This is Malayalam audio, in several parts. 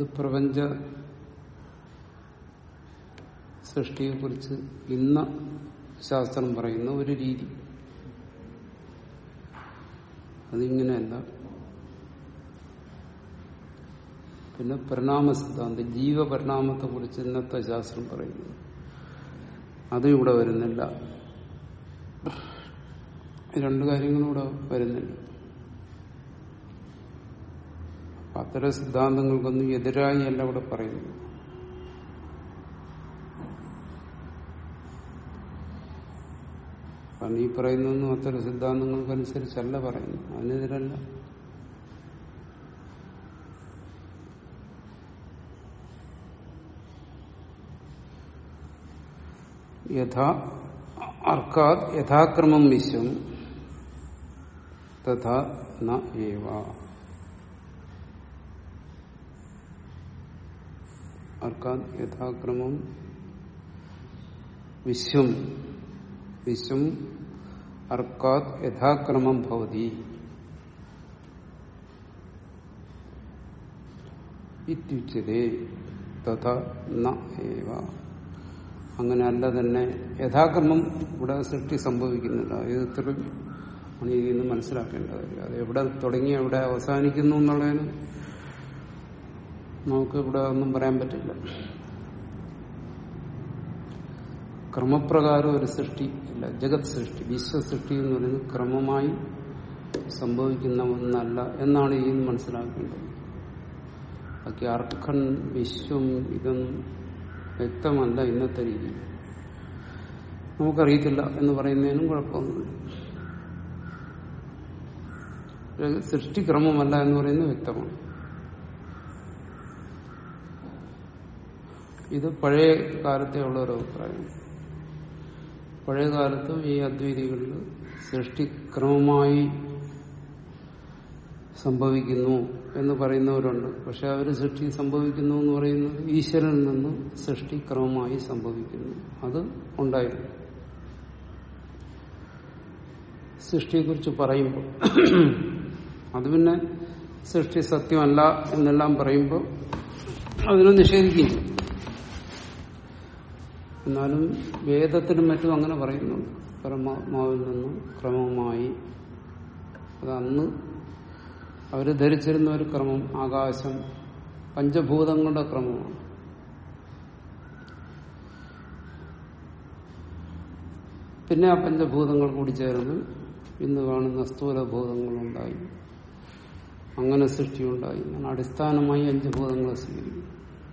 ഇത് പ്രപഞ്ച സൃഷ്ടിയെക്കുറിച്ച് ഇന്ന ശാസ്ത്രം പറയുന്ന ഒരു രീതി അതിങ്ങനെയല്ല പിന്നെ പരിണാമ സിദ്ധാന്തം ജീവപരിണാമത്തെ കുറിച്ച് ഇന്നത്തെ ശാസ്ത്രം പറയുന്നു അതും ഇവിടെ വരുന്നില്ല രണ്ടു കാര്യങ്ങളും ഇവിടെ വരുന്നില്ല അപ്പൊ അത്തരം സിദ്ധാന്തങ്ങൾക്കൊന്നും എതിരായി അല്ല ഇവിടെ പറയുന്നു കാരണം ഈ പറയുന്നതൊന്നും അത്തരം സിദ്ധാന്തങ്ങൾക്കനുസരിച്ചല്ല പറയുന്നു അതിനെതിരല്ല യഥാ അർക്കാത് യഥാക്രമം വിശ്വം തഥാ ന ഏവ അർക്കാത് യഥാക്രമം വിശ്വം വിശ്വം അർക്കാത് യഥാക്രമം ഭവതി ഇത്യുച്ചതേ തഥാ ന ഏവ അങ്ങനെ അല്ല തന്നെ യഥാക്രമം ഇവിടെ സൃഷ്ടി സംഭവിക്കുന്നില്ല ഇത് ഇത്ര ആണ് ഇതിൽ നിന്ന് മനസ്സിലാക്കേണ്ട കാര്യം അത് എവിടെ തുടങ്ങി എവിടെ അവസാനിക്കുന്നു എന്നുള്ളതിന് നമുക്ക് ഇവിടെ ഒന്നും പറയാൻ പറ്റില്ല ക്രമപ്രകാരം ഒരു സൃഷ്ടി ഇല്ല ജഗത് സൃഷ്ടി വിശ്വസൃഷ്ടി എന്ന് പറയുന്നത് ക്രമമായി സംഭവിക്കുന്ന ഒന്നല്ല എന്നാണ് ഈ മനസ്സിലാക്കേണ്ടത് ബാക്കി അർക്കൻ വിശ്വം ഇതൊന്നും വ്യക്തമല്ല ഇന്നത്തെ രീതി നമുക്കറിയത്തില്ല എന്ന് പറയുന്നതിനും കുഴപ്പമൊന്നുമില്ല സൃഷ്ടിക്രമമല്ല എന്ന് പറയുന്നത് വ്യക്തമാണ് ഇത് പഴയ കാലത്തെ ഉള്ള ഒരു അഭിപ്രായം പഴയ കാലത്തും ഈ അദ്വൈതികളിൽ സൃഷ്ടിക്രമമായി സംഭവിക്കുന്നു എന്ന് പറയുന്നവരുണ്ട് പക്ഷെ അവർ സൃഷ്ടി സംഭവിക്കുന്നു എന്ന് പറയുന്നത് ഈശ്വരനിൽ നിന്ന് സൃഷ്ടി ക്രമമായി സംഭവിക്കുന്നു അത് ഉണ്ടായിരുന്നു സൃഷ്ടിയെക്കുറിച്ച് പറയുമ്പോൾ അത് പിന്നെ സൃഷ്ടി സത്യമല്ല എന്നെല്ലാം പറയുമ്പോൾ അതിനെ നിഷേധിക്കും എന്നാലും വേദത്തിനും മറ്റും അങ്ങനെ പറയുന്നുണ്ട് പരമാത്മാവിൽ നിന്നും ക്രമമായി അത് അന്ന് അവർ ധരിച്ചിരുന്ന ഒരു ക്രമം ആകാശം പഞ്ചഭൂതങ്ങളുടെ ക്രമമാണ് പിന്നെ ആ പഞ്ചഭൂതങ്ങൾ കൂടി ചേർന്ന് ഇന്ന് കാണുന്ന സ്ഥൂലഭൂതങ്ങളുണ്ടായി അങ്ങനെ സൃഷ്ടിയുണ്ടായി അടിസ്ഥാനമായി അഞ്ച് ഭൂതങ്ങളെ സ്വീകരിക്കും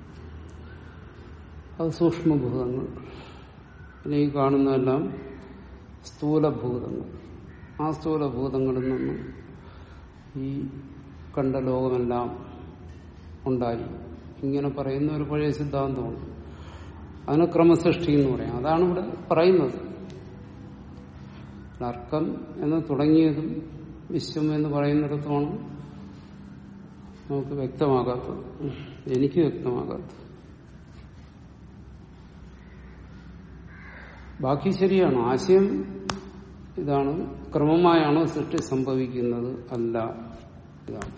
അത് സൂക്ഷ്മഭൂതങ്ങൾ പിന്നെ ഈ കാണുന്നതെല്ലാം സ്ഥൂലഭൂതങ്ങൾ ആ സ്ഥൂലഭൂതങ്ങളിൽ നിന്ന് ഈ കണ്ട ലോകമെല്ലാം ഉണ്ടായി ഇങ്ങനെ പറയുന്ന ഒരു പഴയ സിദ്ധാന്തമുണ്ട് അതിന് ക്രമസൃഷ്ടി എന്ന് പറയാം അതാണ് ഇവിടെ പറയുന്നത് അർക്കം എന്ന് തുടങ്ങിയതും വിശ്വം എന്ന് പറയുന്നിടത്തുമാണ് നമുക്ക് വ്യക്തമാകാത്തത് എനിക്ക് വ്യക്തമാകാത്തത് ബാക്കി ശരിയാണ് ആശയം ഇതാണ് ക്രമമായാണോ സൃഷ്ടി സംഭവിക്കുന്നത് അല്ല ഇതാണ്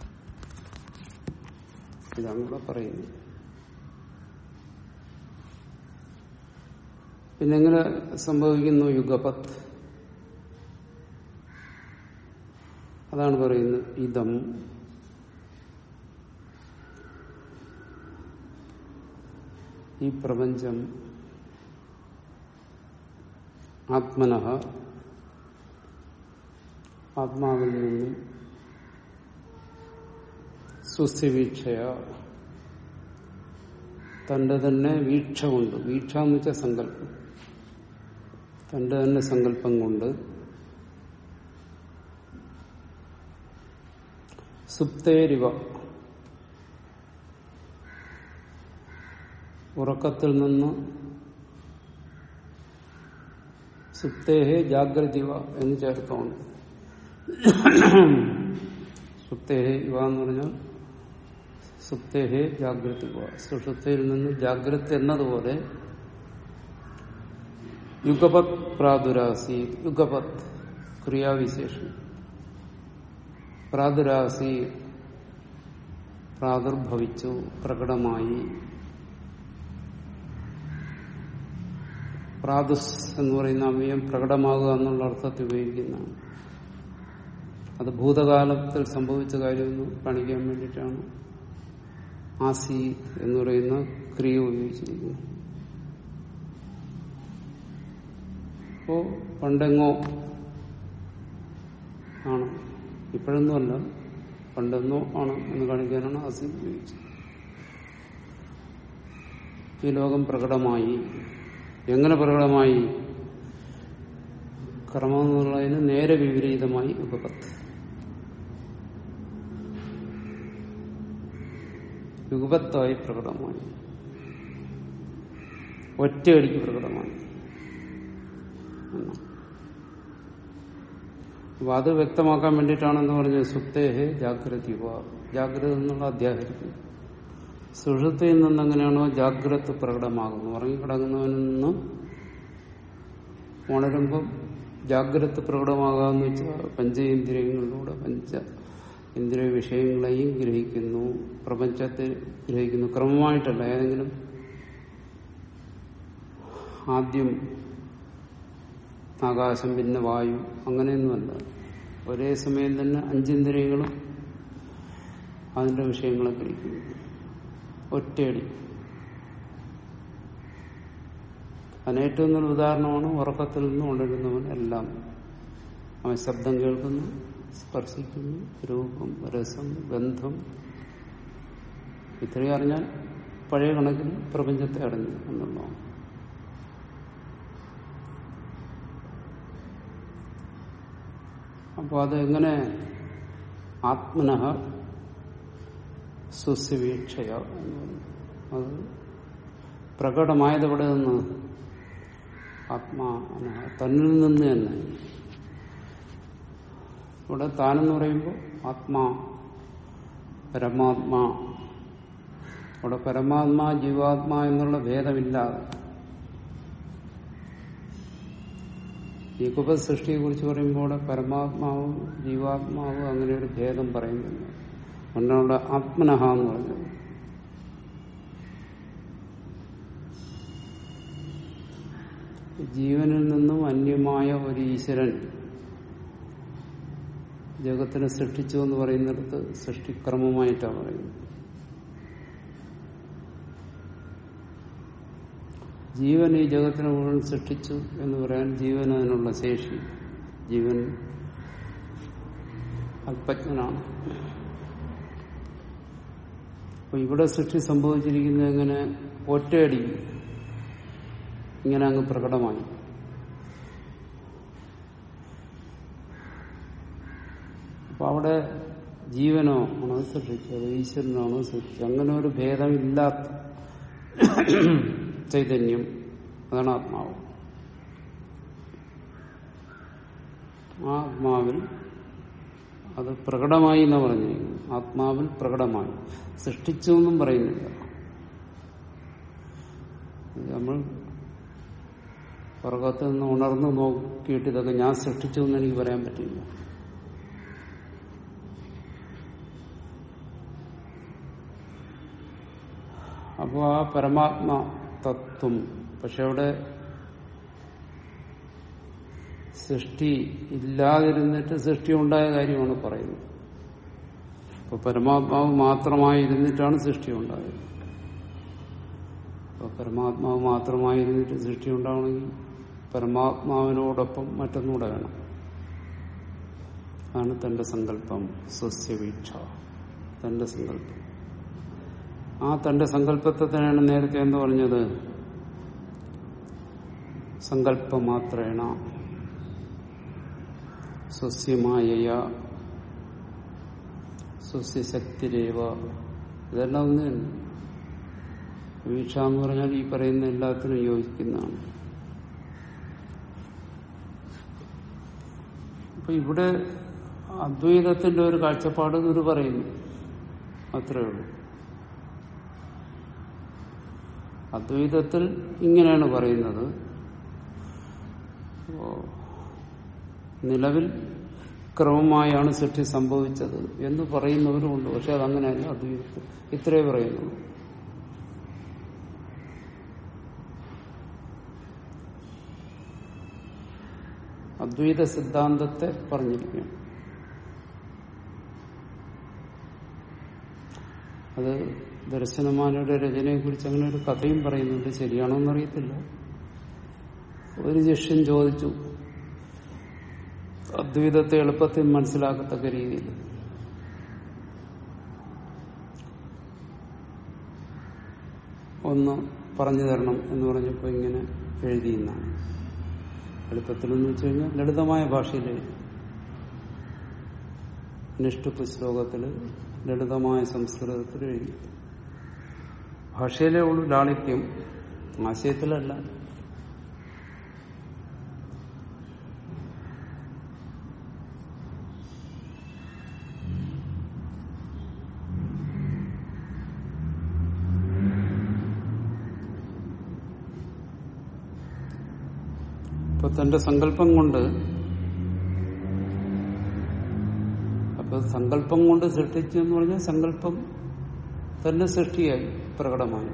ഇതാണ് ഇവിടെ പറയുന്നത് പിന്നെ എങ്ങനെ സംഭവിക്കുന്നു യുഗപത്ത് അതാണ് പറയുന്നത് ഇതം ഈ പ്രപഞ്ചം ആത്മന ആത്മാവിൽ നിന്നും സ്വസ്യവീക്ഷയ തന്റെ തന്നെ വീക്ഷ കൊണ്ട് വീക്ഷ എന്ന് വെച്ചാൽ സങ്കല്പം തന്റെ തന്നെ സങ്കല്പം കൊണ്ട് സുപ്തേരിവ ഉറക്കത്തിൽ നിന്ന് സുപ്തേഹെ ജാഗ്രതിവ എന്ന് ചേർത്തോണ്ട് സുപ്തേഹെ ഇവ എന്ന് പറഞ്ഞാൽ സുപ്തേഹെ ജാഗ്രതിവ സുഷുപ്തയിൽ നിന്ന് ജാഗ്രത എന്നതുപോലെ യുഗപത് പ്രാദുരാസി യുഗപത് ക്രിയാവിശേഷം പ്രാദുരാസി പ്രാദുർഭവിച്ചു പ്രകടമായി പ്രാദുസ് എന്ന് പറയുന്ന അവയം പ്രകടമാകുക എന്നുള്ള അർത്ഥത്തിൽ ഉപയോഗിക്കുന്നതാണ് അത് ഭൂതകാലത്തിൽ സംഭവിച്ച കാര്യമെന്ന് കാണിക്കാൻ വേണ്ടിയിട്ടാണ് ആസി എന്ന് പറയുന്ന ക്രിയ ഉപയോഗിച്ചിരിക്കുന്നത് അപ്പോ പണ്ടെങ്ങോ ആണ് ഇപ്പോഴൊന്നുമല്ല പണ്ടെന്നോ ആണ് എന്ന് കാണിക്കാനാണ് ആസി ഉപയോഗിച്ചത് ഈ ലോകം പ്രകടമായി എങ്ങനെ പ്രകടമായി കർമ്മം എന്നുള്ളതിന് നേരെ വിപരീതമായി ഉപപത്ത് യുഗപത്തായി പ്രകടമായി ഒറ്റയടിക്ക് പ്രകടമായി എന്നാണ്. അപ്പൊ അത് വ്യക്തമാക്കാൻ വേണ്ടിയിട്ടാണെന്ന് പറഞ്ഞത് സുപ്തേഹെ ജാഗ്രത യുവ ജാഗ്രത എന്നുള്ള അധ്യാഹരിക്കും സുഷുപ്തിയിൽ നിന്ന് എങ്ങനെയാണോ ജാഗ്രത പ്രകടമാകുന്നു ഉറങ്ങിക്കിടങ്ങുന്നവനിൽ നിന്ന് ഉണരുമ്പം ജാഗ്രത പ്രകടമാകാന്ന് വെച്ചാൽ പഞ്ചേന്ദ്രിയങ്ങളിലൂടെ പഞ്ച ഇന്ദ്രിയ വിഷയങ്ങളെയും ഗ്രഹിക്കുന്നു പ്രപഞ്ചത്തെ ഗ്രഹിക്കുന്നു ക്രമമായിട്ടല്ല ഏതെങ്കിലും ആദ്യം ആകാശം പിന്നെ വായു അങ്ങനെയൊന്നുമല്ല ഒരേ സമയം തന്നെ അഞ്ചിന്ദ്രിയങ്ങളും അതിന്റെ വിഷയങ്ങളെ ഗ്രഹിക്കുന്നു ഒറ്റയടി അതിന് ഏറ്റവും നല്ല ഉദാഹരണമാണ് ഉറക്കത്തിൽ നിന്ന് ഉണരുന്നവൻ എല്ലാം അവൻ ശബ്ദം കേൾക്കുന്നു സ്പർശിക്കുന്നു രൂപം രസം ഗന്ധം ഇത്രയും അറിഞ്ഞാൽ പഴയ കണക്കിൽ പ്രപഞ്ചത്തെ അടഞ്ഞു എന്നുള്ളതാണ് അപ്പോൾ അത് എങ്ങനെ ആത്മനഃ സ്വസ്യവീക്ഷയ എന്ന് പറയും അത് പ്രകടമായത് എവിടെ നിന്ന് ആത്മാന തന്നിൽ നിന്ന് തന്നെ ഇവിടെ താനെന്ന് പറയുമ്പോൾ ആത്മാ പരമാത്മാ അവിടെ പരമാത്മാ ജീവാത്മാ എന്നുള്ള ഭേദമില്ലാതെ ഈ കുപസൃഷ്ടിയെ കുറിച്ച് പറയുമ്പോൾ അവിടെ പരമാത്മാവ് ജീവാത്മാവ് അങ്ങനെ ഒരു ഭേദം പറയുന്നില്ല അതുകൊണ്ടാണ് അവിടെ ആത്മനഹ എന്ന് പറഞ്ഞത് ജീവനിൽ നിന്നും അന്യമായ ഒരു ഈശ്വരൻ ജഗത്തിനെ സൃഷ്ടിച്ചു എന്ന് പറയുന്നിടത്ത് സൃഷ്ടിക്രമമായിട്ടാണ് പറയുന്നത് ജീവൻ ഈ ജഗത്തിനെ മുഴുവൻ സൃഷ്ടിച്ചു എന്ന് പറയാൻ ജീവൻ അതിനുള്ള ശേഷി ജീവൻ അല്പജ്ഞനാണ് അപ്പൊ ഇവിടെ സൃഷ്ടി സംഭവിച്ചിരിക്കുന്നത് എങ്ങനെ ഒറ്റയടി ഇങ്ങനെ അങ്ങ് പ്രകടമായി അപ്പൊ അവിടെ ജീവനോ ആണോ സൃഷ്ടിച്ചത് ഈശ്വരനാണോ സൃഷ്ടിച്ചത് അങ്ങനെ ഒരു ഭേദമില്ലാത്ത ചൈതന്യം അതാണ് ആത്മാവ് ആ ആത്മാവിൽ അത് പ്രകടമായി എന്ന് പറഞ്ഞു ആത്മാവിൽ പ്രകടമായി സൃഷ്ടിച്ചു എന്നും പറയുന്നില്ല നമ്മൾ പുറകത്ത് നിന്ന് ഉണർന്നു നോക്കിയിട്ട് ഇതൊക്കെ ഞാൻ സൃഷ്ടിച്ചു എന്ന് എനിക്ക് പറയാൻ പറ്റില്ല അപ്പോൾ ആ പരമാത്മ തത്വം പക്ഷെ അവിടെ സൃഷ്ടി ഇല്ലാതിരുന്നിട്ട് സൃഷ്ടി ഉണ്ടായ കാര്യമാണ് പറയുന്നത് അപ്പൊ പരമാത്മാവ് മാത്രമായിരുന്നിട്ടാണ് സൃഷ്ടി ഉണ്ടായത് അപ്പൊ പരമാത്മാവ് മാത്രമായിരുന്നിട്ട് സൃഷ്ടി ഉണ്ടാവണമെങ്കിൽ പരമാത്മാവിനോടൊപ്പം മറ്റൊന്നുകൂടെ വേണം അതാണ് തന്റെ സങ്കല്പം സ്വസ്യവീക്ഷ തന്റെ സങ്കല്പം ആ തന്റെ സങ്കല്പത്തെ തന്നെയാണ് നേരത്തെ എന്ന് പറഞ്ഞത് സങ്കല്പമാത്രേണ സ്വസ്യമായ സ്വസ്യശക്തിരേവ ഇതെല്ലാം ഒന്ന് തന്നെ വീക്ഷ എന്ന് പറഞ്ഞാൽ ഈ പറയുന്ന എല്ലാത്തിനും യോജിക്കുന്നതാണ് അപ്പൊ ഇവിടെ അദ്വൈതത്തിന്റെ ഒരു കാഴ്ചപ്പാട് ഗുരു പറയുന്നു അത്രേ ഉള്ളൂ അദ്വൈതത്തിൽ ഇങ്ങനെയാണ് പറയുന്നത് നിലവിൽ ക്രമമായാണ് സൃഷ്ടി സംഭവിച്ചത് എന്ന് പറയുന്നവരുമുണ്ട് പക്ഷെ അതങ്ങനെയല്ല അദ്വൈതത്തിൽ ഇത്രേ പറയുന്നുള്ളൂ അദ്വൈത സിദ്ധാന്തത്തെ പറഞ്ഞിരിക്കുകയാണ് അത് ദർശനമാലയുടെ രചനയെ കുറിച്ച് അങ്ങനെ ഒരു കഥയും പറയുന്നുണ്ട് ശരിയാണോ എന്നറിയത്തില്ല ഒരു ശിഷ്യൻ ചോദിച്ചു അദ്വൈതത്തെ എളുപ്പത്തിൽ മനസ്സിലാക്കത്തക്ക രീതിയിൽ ഒന്ന് പറഞ്ഞു തരണം എന്ന് പറഞ്ഞപ്പോൾ ഇങ്ങനെ എഴുതിയെന്നാണ് എളുപ്പത്തിലെന്ന് വെച്ച് കഴിഞ്ഞാൽ ലളിതമായ ഭാഷയിൽ എഴുതി നിഷ്ഠുപ്പ് ശ്ലോകത്തിൽ ലളിതമായ സംസ്കൃതത്തിൽ എഴുതി ഭാഷയിലേ ഉള്ളൂ ലാളിത്യം ആശയത്തിലല്ല ഇപ്പൊ തന്റെ സങ്കല്പം കൊണ്ട് അപ്പൊ സങ്കല്പം കൊണ്ട് സൃഷ്ടിച്ചു എന്ന് പറഞ്ഞാൽ സങ്കല്പം തന്നെ സൃഷ്ടിയായി പ്രകടമായി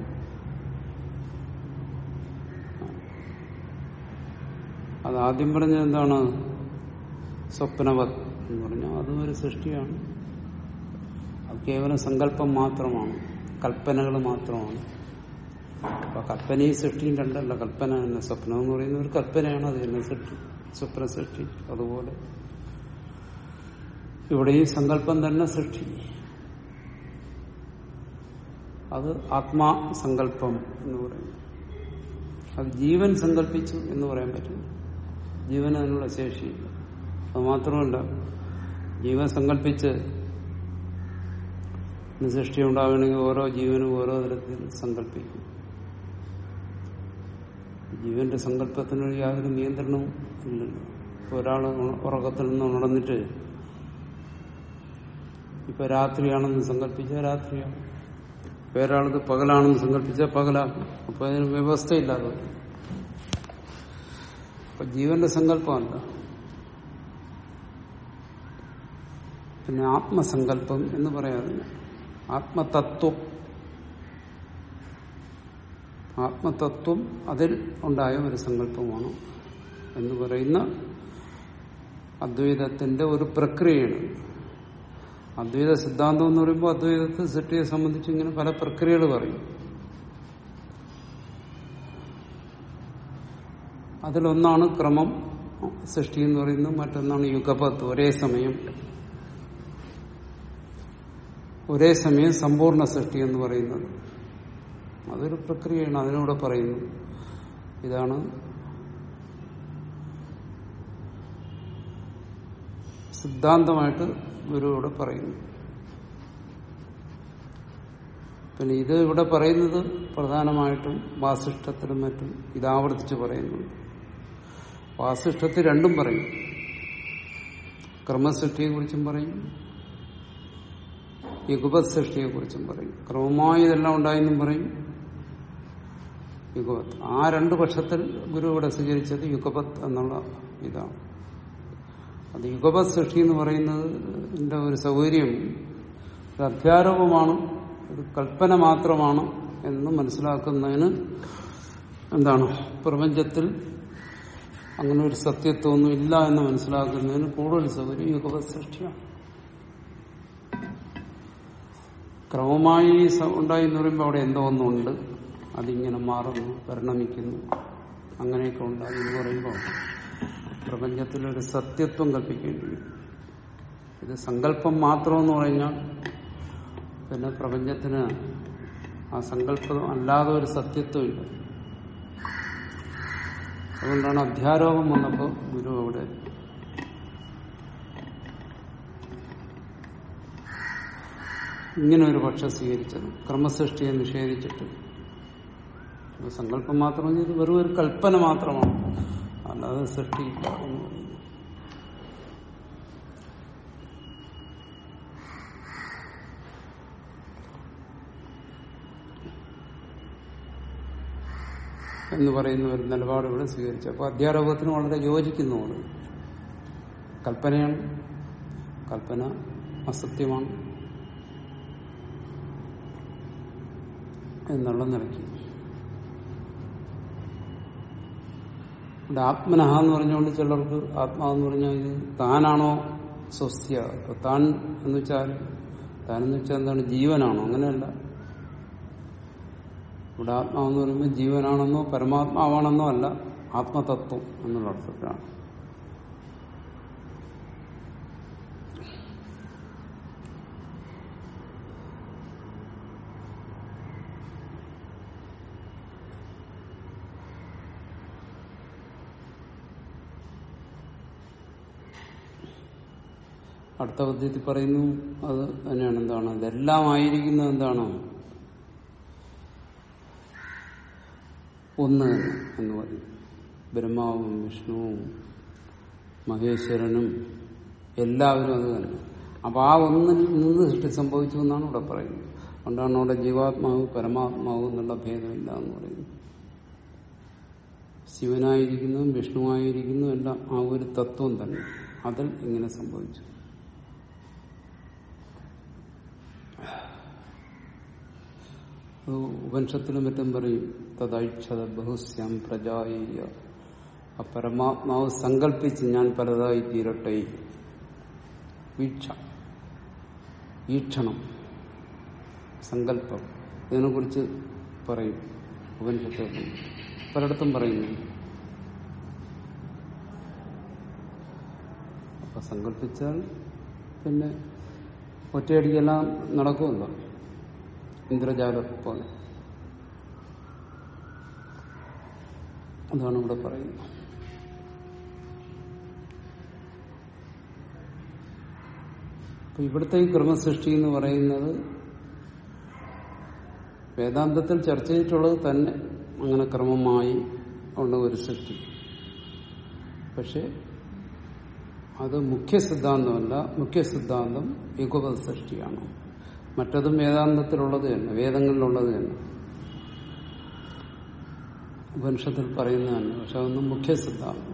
അത് ആദ്യം പറഞ്ഞത് എന്താണ് സ്വപ്നവത് എന്ന് പറഞ്ഞാൽ അതും ഒരു സൃഷ്ടിയാണ് അത് കേവലം സങ്കല്പം മാത്രമാണ് കൽപ്പനകൾ മാത്രമാണ് അപ്പൊ കൽപ്പനയും സൃഷ്ടിയും രണ്ടല്ല കൽപ്പന തന്നെ സ്വപ്നം എന്ന് പറയുന്ന ഒരു കൽപ്പനയാണ് അത് തന്നെ സൃഷ്ടി സ്വപ്ന സൃഷ്ടി അതുപോലെ ഇവിടെയും സങ്കല്പം തന്നെ സൃഷ്ടി അത് ആത്മാസങ്കല്പം എന്ന് പറയുന്നു അത് ജീവൻ സങ്കല്പിച്ചു എന്ന് പറയാൻ പറ്റും ജീവന് അതിനുള്ള ശേഷിയില്ല അത് മാത്രമല്ല ജീവൻ സങ്കല്പിച്ച് സൃഷ്ടി ഉണ്ടാകണമെങ്കിൽ ഓരോ ജീവനും ഓരോ തരത്തിൽ സങ്കല്പിക്കും ജീവന്റെ സങ്കല്പത്തിന് യാതൊരു നിയന്ത്രണവും ഇല്ലല്ലോ ഇപ്പൊ ഒരാൾ ഉറക്കത്തിൽ നിന്ന് ഉണർന്നിട്ട് ഇപ്പൊ രാത്രിയാണെന്ന് സങ്കല്പിച്ചാൽ രാത്രിയാണ് വേറൊരാൾക്ക് പകലാണെന്ന് സങ്കല്പിച്ചാൽ പകലാക്കും അപ്പൊ അതിന് വ്യവസ്ഥയില്ലാതെ വരും. അപ്പൊ ജീവന്റെ സങ്കല്പമല്ല പിന്നെ ആത്മസങ്കല്പം എന്ന് പറയാറില്ല ആത്മതത്വം ആത്മതത്വം അതിൽ ഉണ്ടായ ഒരു സങ്കല്പമാണ് എന്ന് പറയുന്ന അദ്വൈതത്തിന്റെ ഒരു പ്രക്രിയയാണ് അദ്വൈത സിദ്ധാന്തം എന്ന് പറയുമ്പോൾ അദ്വൈതത്തെ സൃഷ്ടിയെ സംബന്ധിച്ച് ഇങ്ങനെ പല പ്രക്രിയകൾ പറയും അതിലൊന്നാണ് ക്രമം സൃഷ്ടി എന്ന് പറയുന്നത് മറ്റൊന്നാണ് യുഗപത്ത് ഒരേ സമയം ഒരേ സമയം സമ്പൂർണ്ണ സൃഷ്ടി എന്ന് പറയുന്നത് അതൊരു പ്രക്രിയയാണ് അതിനൂടെ പറയുന്നു ഇതാണ് സിദ്ധാന്തമായിട്ട് ഗുരു ഇവിടെ പറയുന്നു പിന്നെ ഇത് ഇവിടെ പറയുന്നത് പ്രധാനമായിട്ടും വാസിഷ്ഠത്തിലും മറ്റും ഇത് ആവർത്തിച്ച് പറയുന്നുണ്ട് വാസിഷ്ഠത്തിൽ രണ്ടും പറയും ക്രമസൃഷ്ടിയെ കുറിച്ചും പറയും യുഗപത് സൃഷ്ടിയെ കുറിച്ചും പറയും ക്രമമായി ഇതെല്ലാം ഉണ്ടായെന്നും പറയും യുഗപത് ആ രണ്ട് പക്ഷത്തിൽ ഗുരു ഇവിടെ സ്വീകരിച്ചത് യുഗപത് എന്നുള്ള ഇതാണ് അത് യുഗപത് സൃഷ്ടി എന്ന് പറയുന്നതിന്റെ ഒരു സൗകര്യം ഒരു അധ്യാരോപമാണ് ഒരു കൽപ്പന മാത്രമാണ് എന്ന് മനസ്സിലാക്കുന്നതിന് എന്താണ് പ്രപഞ്ചത്തിൽ അങ്ങനെ ഒരു സത്യത്വമൊന്നും ഇല്ല എന്ന് മനസ്സിലാക്കുന്നതിന് കൂടുതൽ സൗകര്യം യുഗപത് സൃഷ്ടിയാണ് ക്രമമായി സ- ഉണ്ടായി എന്ന് പറയുമ്പോൾ അവിടെ എന്തോ ഒന്നുണ്ട് അതിങ്ങനെ മാറുന്നു പരിണമിക്കുന്നു അങ്ങനെയൊക്കെ ഉണ്ടായി എന്ന് പറയുമ്പോൾ പ്രപഞ്ചത്തിലൊരു സത്യത്വം കൽപ്പിക്കേണ്ടി വരും ഇത് സങ്കല്പം മാത്രമെന്ന് പറഞ്ഞാൽ പിന്നെ പ്രപഞ്ചത്തിന് ആ സങ്കല്പം അല്ലാതെ ഒരു സത്യത്വം ഇല്ല അതുകൊണ്ടാണ് അധ്യാരോപം വന്നപ്പോൾ ഗുരു അവിടെ ഇങ്ങനെ ഒരു പക്ഷം സ്വീകരിച്ചത് ക്രമസൃഷ്ടിയെ നിഷേധിച്ചിട്ട് അപ്പൊ സങ്കല്പം മാത്രം ഇത് വെറും ഒരു കൽപ്പന മാത്രമാണ് അല്ലാതെ സൃഷ്ടിയില്ല എന്ന് പറയുന്നു എന്ന് പറയുന്ന ഒരു നിലപാട് ഇവിടെ സ്വീകരിച്ചു അപ്പൊ അധ്യാരോപത്തിന് വളരെ യോജിക്കുന്നുമാണ് കൽപ്പനയാണ് കൽപ്പന അസത്യമാണ് എന്നുള്ള നിലയ്ക്ക് ഇവിടെ ആത്മനഹ എന്ന് പറഞ്ഞുകൊണ്ട് ചിലർക്ക് ആത്മാവെന്ന് പറഞ്ഞാൽ ഇത് താനാണോ സ്വസ്യ ഇപ്പൊ താൻ എന്ന് വെച്ചാൽ താൻ എന്ന് വെച്ചാൽ എന്താണ് ജീവനാണോ അങ്ങനെയല്ല ഇവിടെ ആത്മാവെന്ന് പറയുമ്പോൾ ജീവനാണെന്നോ പരമാത്മാവാണെന്നോ അല്ല ആത്മതത്വം എന്നുള്ള അർത്ഥത്തിലാണ് അടുത്ത പദ്യത്തിൽ പറയുന്നു അത് തന്നെയാണ് എന്താണ് ഇതെല്ലാം ആയിരിക്കുന്നത് എന്താണ് ഒന്ന് തന്നെ എന്ന് പറയും ബ്രഹ്മാവും വിഷ്ണുവും മഹേശ്വരനും എല്ലാവരും അത് തന്നെ അപ്പൊ ആ ഒന്നിൽ നിന്ന് സൃഷ്ടി സംഭവിച്ചു എന്നാണ് ഇവിടെ പറയുന്നത് അതുകൊണ്ടാണ് അവിടെ ജീവാത്മാവ് പരമാത്മാവ് എന്നുള്ള ഭേദമില്ല എന്ന് പറയുന്നത് ശിവനായിരിക്കുന്നതും വിഷ്ണുവായിരിക്കുന്നതും എല്ലാം ആ ഒരു തത്വം തന്നെ അതിൽ ഇങ്ങനെ സംഭവിച്ചു അത് ഉപനിഷത്തിലും മറ്റും പറയും തദൈക്ഷത ബഹുസ്യം പ്രജായ ആ പരമാത്മാവ് സങ്കല്പിച്ച് ഞാൻ പലതായി തീരട്ടെ വീക്ഷ വീക്ഷണം സങ്കല്പം ഇതിനെക്കുറിച്ച് പറയും ഉപനിഷത്തിൽ പലയിടത്തും പറയുന്നു അപ്പൊ സങ്കല്പിച്ചാൽ പിന്നെ ഒറ്റയടിക്കെല്ലാം നടക്കുമല്ലോ ഇന്ദ്രജാലം പോലെ അതാണ് ഇവിടെ പറയുന്നത് അപ്പൊ ഇവിടുത്തെ ഈ ക്രമസൃഷ്ടി എന്ന് പറയുന്നത് വേദാന്തത്തിൽ ചർച്ച ചെയ്തിട്ടുള്ളത് തന്നെ അങ്ങനെ ക്രമമായി ഉള്ള ഒരു സൃഷ്ടി പക്ഷെ അത് മുഖ്യ സിദ്ധാന്തമല്ല മുഖ്യ സിദ്ധാന്തം യുഗപത സൃഷ്ടിയാണ് മറ്റതും വേദാന്തത്തിലുള്ളത് തന്നെ വേദങ്ങളിലുള്ളത് തന്നെ ഉപനിഷത്തിൽ പറയുന്നത് തന്നെ പക്ഷെ അതൊന്നും മുഖ്യ സിദ്ധാന്തം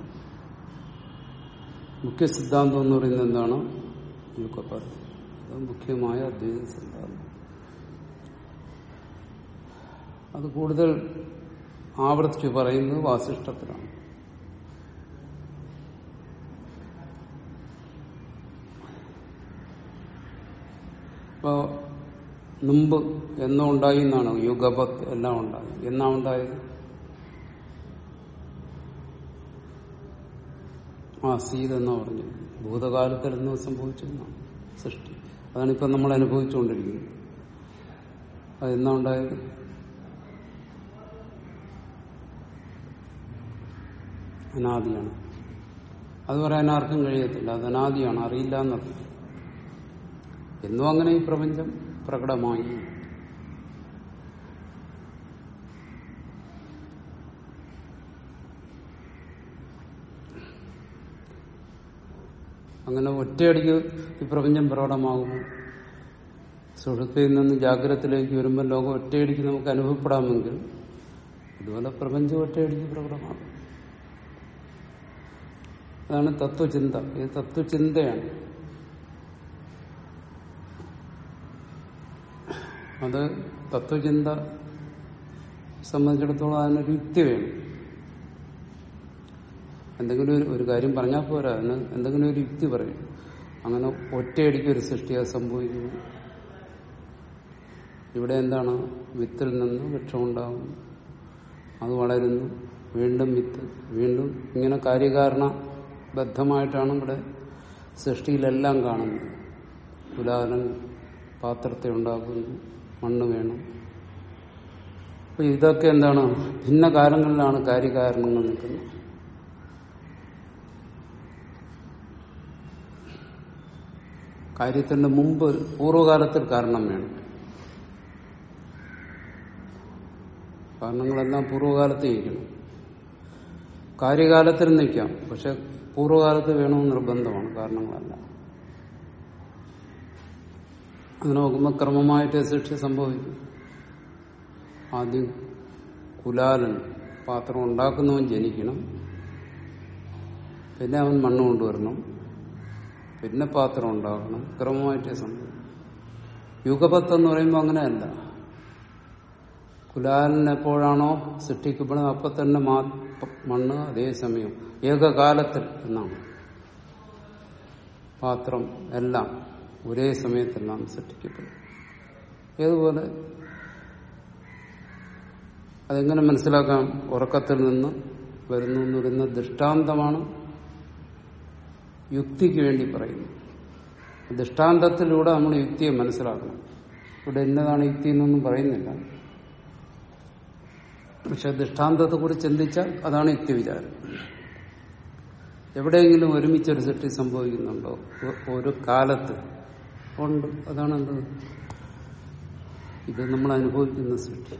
മുഖ്യ സിദ്ധാന്തം എന്ന് പറയുന്നത് എന്താണ് യുഗപത് അത് മുഖ്യമായ അദ്വൈത സിദ്ധാന്തം അത് കൂടുതൽ ആവർത്തിച്ച് പറയുന്നത് വാസിഷ്ടത്തിലാണ് ഇപ്പോ മുമ്പ് എന്നോ ഉണ്ടായി എന്നാണ് യുഗപത് എല്ലാം ഉണ്ടായി എന്നാ ഉണ്ടായത് ആ സീത എന്നാ പറഞ്ഞു ഭൂതകാലത്തിൽ എന്നോ സംഭവിച്ചു എന്നാണ് സൃഷ്ടി അതാണ് ഇപ്പൊ നമ്മൾ അനുഭവിച്ചുകൊണ്ടിരിക്കുന്നത് അതെന്നാ ഉണ്ടായത് അനാദിയാണ് അത് പറയാൻ ആർക്കും കഴിയത്തില്ല അത് അനാദിയാണ് അറിയില്ല എന്നർത്ഥം എന്നും അങ്ങനെ ഈ പ്രപഞ്ചം പ്രകടമായി അങ്ങനെ ഒറ്റയടിക്ക് ഈ പ്രപഞ്ചം പ്രകടമാകും സുഹൃത്തിൽ നിന്ന് ജാഗ്രതത്തിലേക്ക് വരുമ്പോൾ ലോകം ഒറ്റയടിക്ക് നമുക്ക് അനുഭവപ്പെടാമെങ്കിൽ അതുപോലെ പ്രപഞ്ചം ഒറ്റയടിക്ക് പ്രകടമാകും അതാണ് തത്വചിന്ത ഇത് തത്വചിന്തയാണ് അത് തത്വചിന്ത സംബന്ധിച്ചിടത്തോളം അതിനൊരു യുക്തി വേണം എന്തെങ്കിലും ഒരു ഒരു കാര്യം പറഞ്ഞാൽ പോരാ അതിന് എന്തെങ്കിലും ഒരു യുക്തി പറയും അങ്ങനെ ഒറ്റയടിക്ക് ഒരു സൃഷ്ടിയാ സംഭവിക്കുന്നു ഇവിടെ എന്താണ് വിത്തിൽ നിന്ന് വൃക്ഷമുണ്ടാകും അത് വളരുന്നു വീണ്ടും വിത്ത് വീണ്ടും ഇങ്ങനെ കാര്യകാരണ ബദ്ധമായിട്ടാണ് ഇവിടെ സൃഷ്ടിയിലെല്ലാം കാണുന്നത് കുലാലൻ പാത്രത്തെ ഉണ്ടാക്കുന്നു മണ്ണ് വേണം അപ്പൊ ഇതൊക്കെ എന്താണ് ഭിന്ന കാലങ്ങളിലാണ് കാര്യകാരണങ്ങൾ നിൽക്കുന്നത് കാര്യത്തിന്റെ മുമ്പ് പൂർവ്വകാലത്തിൽ കാരണം വേണം കാരണങ്ങളെല്ലാം പൂർവ്വകാലത്ത് ഇരിക്കണം കാര്യകാലത്തിൽ നിൽക്കാം പക്ഷെ പൂർവ്വകാലത്ത് വേണമെന്ന് നിർബന്ധമാണ് കാരണങ്ങളല്ല അങ്ങനെ നോക്കുമ്പോൾ ക്രമമായിട്ട് സൃഷ്ടി സംഭവിക്കും ആദ്യം കുലാലൻ പാത്രം ഉണ്ടാക്കുന്നവൻ ജനിക്കണം പിന്നെ അവൻ മണ്ണ് കൊണ്ടുവരണം പിന്നെ പാത്രം ഉണ്ടാകണം ക്രമമായിട്ടേ സംഭവം യുഗപത്ത് എന്ന് പറയുമ്പോൾ അങ്ങനെയല്ല കുലാലൻ എപ്പോഴാണോ സൃഷ്ടിക്കപ്പെടുന്നത് അപ്പൊ തന്നെ മാ മണ്ണ് അതേസമയം ഏകകാലത്തിൽ എന്നാണ് പാത്രം എല്ലാം ഒരേ സമയത്തെല്ലാം സൃഷ്ടിക്കപ്പെടും ഏതുപോലെ അതെങ്ങനെ മനസ്സിലാക്കാം ഉറക്കത്തിൽ നിന്ന് വരുന്നു എന്ന് പറയുന്ന ദൃഷ്ടാന്തമാണ് യുക്തിക്ക് വേണ്ടി പറയുന്നു ദൃഷ്ടാന്തത്തിലൂടെ നമ്മൾ യുക്തിയെ മനസ്സിലാക്കണം ഇവിടെ എന്നതാണ് യുക്തി എന്നൊന്നും പറയുന്നില്ല പക്ഷെ ദൃഷ്ടാന്തത്തെ കുറിച്ച് ചിന്തിച്ചാൽ അതാണ് യുക്തി വിചാരം എവിടെയെങ്കിലും ഒരുമിച്ചൊരു സൃഷ്ടി സംഭവിക്കുന്നുണ്ടോ ഒരു കാലത്ത് ഉണ്ട് അതാണ് എന്ത് ഇത് നമ്മൾ അനുഭവിക്കുന്ന സൃഷ്ടി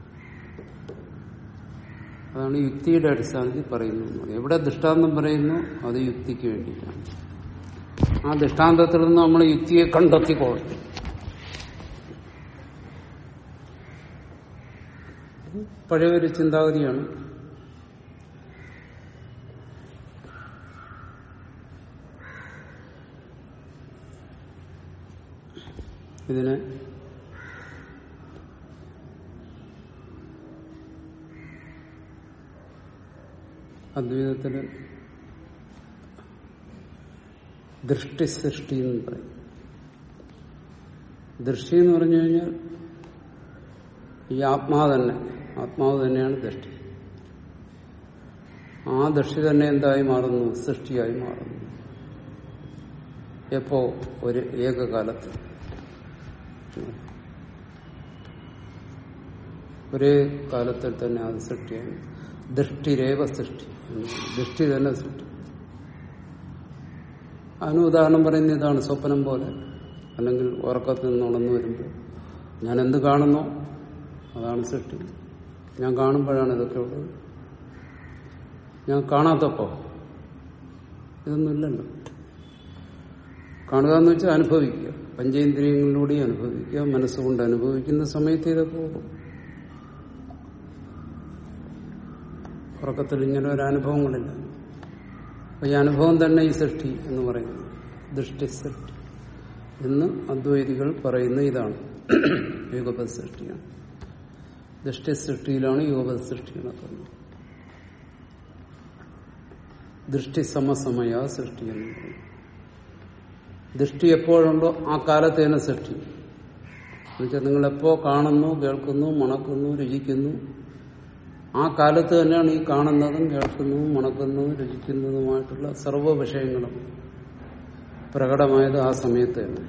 അതാണ് യുക്തിയുടെ അടിസ്ഥാനത്തിൽ പറയുന്നത് എവിടെ ദൃഷ്ടാന്തം പറയുന്നു അത് യുക്തിക്ക് വേണ്ടിയിട്ടാണ് ആ ദൃഷ്ടാന്തത്തിൽ നിന്ന് നമ്മൾ യുക്തിയെ കണ്ടെത്തിക്കോളും പഴയൊരു ചിന്താഗതിയാണ് ഇതിനെ അദ്വൈതത്തില് ദൃഷ്ടി സൃഷ്ടി എന്ന് പറയും ദൃഷ്ടി എന്ന് പറഞ്ഞു കഴിഞ്ഞാൽ ഈ ആത്മാവ് തന്നെ ആത്മാവ് തന്നെയാണ് ദൃഷ്ടി ആ ദൃഷ്ടി തന്നെ എന്തായി മാറുന്നു സൃഷ്ടിയായി മാറുന്നു എപ്പോ ഒരു ഏകകാലത്ത് ഒരേ കാലത്തിൽ തന്നെ അത് സൃഷ്ടിയായി ദൃഷ്ടിരേവ സൃഷ്ടി ദൃഷ്ടി തന്നെ സൃഷ്ടി അതിന് ഉദാഹരണം പറയുന്ന ഇതാണ് സ്വപ്നം പോലെ അല്ലെങ്കിൽ ഉറക്കത്തിൽ നിന്ന് ഉണർന്നു വരുമ്പോൾ ഞാൻ എന്ത് കാണുന്നോ അതാണ് സൃഷ്ടി ഞാൻ കാണുമ്പോഴാണ് ഇതൊക്കെ ഉള്ളത് ഞാൻ കാണാത്തപ്പോ ഇതൊന്നുമില്ലല്ലോ കാണുക എന്ന് വെച്ചാൽ അനുഭവിക്കുക പഞ്ചേന്ദ്രിയങ്ങളിലൂടെ അനുഭവിക്കുക മനസ്സുകൊണ്ട് അനുഭവിക്കുന്ന സമയത്ത് ഇതൊക്കെ പോകും ഉറക്കത്തിൽ ഇങ്ങനെ ഒരു അനുഭവങ്ങളില്ല അപ്പൊ ഈ അനുഭവം തന്നെ ഈ സൃഷ്ടി എന്ന് പറയുന്നു ദൃഷ്ടി സൃഷ്ടി എന്ന് അദ്വൈതികൾ പറയുന്ന ഇതാണ് യുഗപത് സൃഷ്ടിയാണ് ദൃഷ്ടി സൃഷ്ടിയിലാണ് യുഗപത് സൃഷ്ടി നടക്കുന്നത് ദൃഷ്ടി സമസമയ സൃഷ്ടി എന്ന് പറയും ദൃഷ്ടി എപ്പോഴുണ്ടോ ആ കാലത്ത് തന്നെ സൃഷ്ടി എന്നുവെച്ചാൽ നിങ്ങൾ എപ്പോ കാണുന്നു കേൾക്കുന്നു മണക്കുന്നു രുചിക്കുന്നു ആ കാലത്ത് തന്നെയാണ് ഈ കാണുന്നതും കേൾക്കുന്നതും മണക്കുന്നതും രുചിക്കുന്നതുമായിട്ടുള്ള സർവ്വ വിഷയങ്ങളും പ്രകടമായത് ആ സമയത്ത് തന്നെ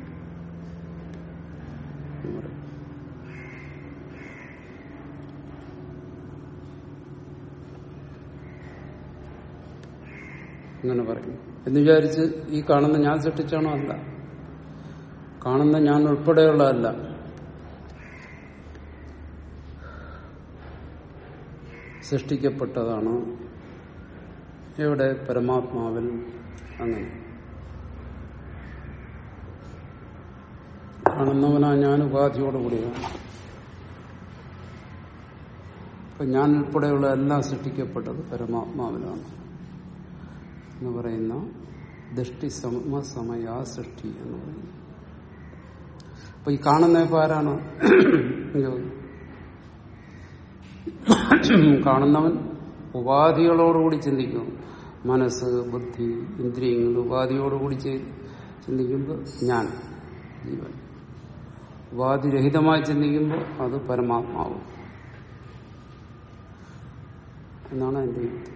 അങ്ങനെ പറയും എന്ന് വിചാരിച്ച് ഈ കാണുന്ന ഞാൻ സൃഷ്ടിച്ചാണോ അല്ല കാണുന്ന ഞാൻ ഉൾപ്പെടെയുള്ളതല്ല സൃഷ്ടിക്കപ്പെട്ടതാണ് എവിടെ പരമാത്മാവിൽ അങ്ങനെ കാണുന്നവനാ ഞാൻ ഉപാധിയോടുകൂടിയാണ് അപ്പൊ ഞാൻ ഉൾപ്പെടെയുള്ള എല്ലാം സൃഷ്ടിക്കപ്പെട്ടത് പരമാത്മാവിലാണ് എന്ന് പറയുന്ന ദൃഷ്ടി സമസമയ സൃഷ്ടി എന്ന് പറയുന്നു അപ്പൊ ഈ കാണുന്ന ഇപ്പൊ ആരാണ് കാണുന്നവൻ ഉപാധികളോടുകൂടി ചിന്തിക്കുന്നു മനസ്സ് ബുദ്ധി ഇന്ദ്രിയങ്ങൾ ഉപാധിയോടുകൂടി ചിന്തിക്കുമ്പോൾ ഞാൻ ജീവൻ ഉപാധിരഹിതമായി ചിന്തിക്കുമ്പോൾ അത് പരമാത്മാവ് എന്നാണ് എന്റെ യുക്തി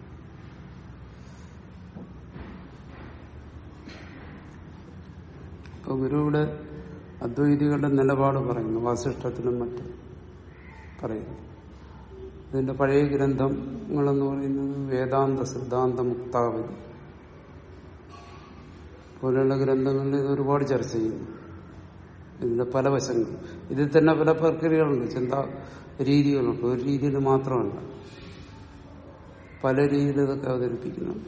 ഇപ്പൊ ഗുരുവിടെ അദ്വൈതികളുടെ നിലപാട് പറയുന്നു വാസിഷ്ടത്തിലും മറ്റും പറയുന്നു ഇതിന്റെ പഴയ ഗ്രന്ഥങ്ങളെന്ന് പറയുന്നത് വേദാന്ത സിദ്ധാന്ത മുക്താവലി പോലെയുള്ള ഗ്രന്ഥങ്ങളിൽ ഇത് ഒരുപാട് ചർച്ച ചെയ്യുന്നു ഇതിന്റെ പല വശങ്ങൾ ഇതിൽ തന്നെ പല പ്രക്രിയകളുണ്ട് ചിന്താ രീതികളുണ്ട് ഒരു രീതിയിൽ മാത്രമല്ല പല രീതിയിൽ ഇതൊക്കെ അവതരിപ്പിക്കുന്നുണ്ട്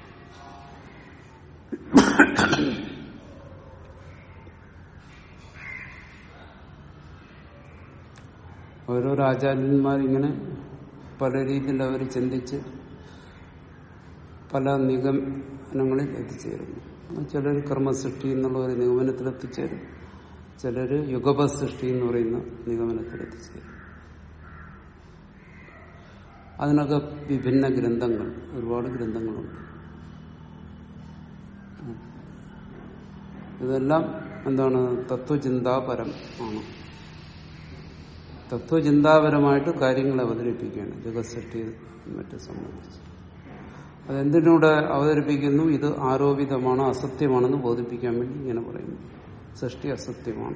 ഓരോരോ ആചാര്യന്മാരിങ്ങനെ പല രീതിയിൽ അവർ ചിന്തിച്ച് പല നിഗമനങ്ങളിൽ എത്തിച്ചേരുന്നു ചിലർ കർമ്മസൃഷ്ടി എന്നുള്ള ഒരു നിഗമനത്തിലെത്തിച്ചേരും ചിലര് യുഗപ സൃഷ്ടി എന്ന് പറയുന്ന നിഗമനത്തിലെത്തിച്ചേരും അതിനൊക്കെ വിഭിന്ന ഗ്രന്ഥങ്ങൾ ഒരുപാട് ഗ്രന്ഥങ്ങളുണ്ട് ഇതെല്ലാം എന്താണ് തത്വചിന്താപരം ആണ് തത്വചിന്താപരമായിട്ട് കാര്യങ്ങൾ അവതരിപ്പിക്കുകയാണ് ജഗത്സൃഷ്ടി മറ്റും സംബന്ധിച്ച് അതെന്തിനൂടെ അവതരിപ്പിക്കുന്നു ഇത് ആരോപിതമാണ് അസത്യമാണെന്ന് ബോധിപ്പിക്കാൻ വേണ്ടി ഇങ്ങനെ പറയുന്നു സൃഷ്ടി അസത്യമാണ്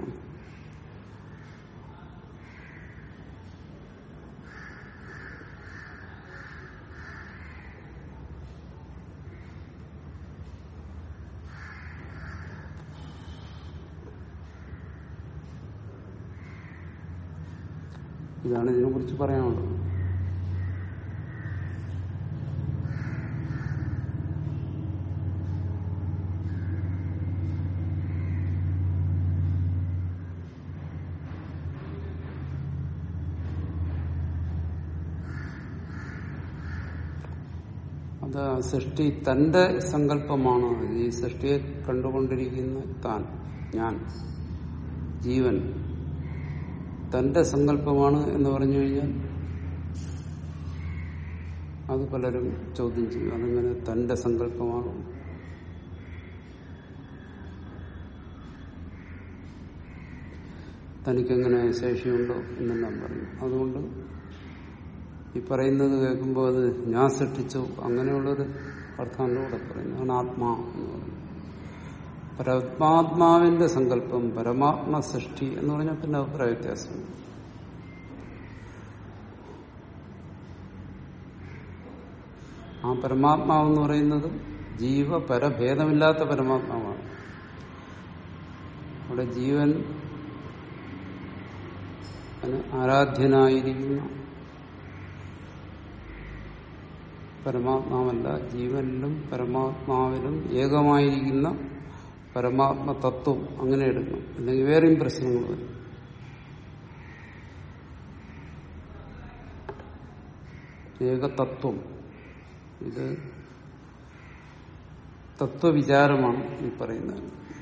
ഇതാണ് ഇതിനെക്കുറിച്ച് പറയാനുള്ളത് അത് ആ സൃഷ്ടി തന്റെ സങ്കല്പമാണ് ഈ സൃഷ്ടിയെ കണ്ടുകൊണ്ടിരിക്കുന്ന താൻ ഞാൻ ജീവൻ തന്റെ സങ്കല്പമാണ് എന്ന് പറഞ്ഞു കഴിഞ്ഞാൽ അത് പലരും ചോദ്യം ചെയ്യും അതങ്ങനെ തന്റെ സങ്കല്പമാകും തനിക്കെങ്ങനെ ശേഷിയുണ്ടോ എന്നെല്ലാം പറയും അതുകൊണ്ട് ഈ പറയുന്നത് കേൾക്കുമ്പോൾ അത് ഞാൻ സൃഷ്ടിച്ചു അങ്ങനെയുള്ളൊരു അർത്ഥമല്ല ഇവിടെ പറയുന്നത് അതാണ് ആത്മാ എന്ന് പറയുന്നത് പരമാത്മാവിന്റെ സങ്കല്പം പരമാത്മ സൃഷ്ടി എന്ന് പറഞ്ഞാൽ പിന്നെ അഭിപ്രായ വ്യത്യാസം ആ പരമാത്മാവെന്ന് പറയുന്നത് ജീവ പരഭേദമില്ലാത്ത പരമാത്മാവാണ് അവിടെ ജീവൻ അതിന് ആരാധ്യനായിരിക്കുന്ന പരമാത്മാവല്ല ജീവനിലും പരമാത്മാവിലും ഏകമായിരിക്കുന്ന പരമാത്മ തത്വം അങ്ങനെ എടുക്കണം അല്ലെങ്കിൽ വേറെയും പ്രശ്നങ്ങൾ വരും ഏകതത്വം ഇത് തത്വവിചാരമാണ് ഈ പറയുന്നത്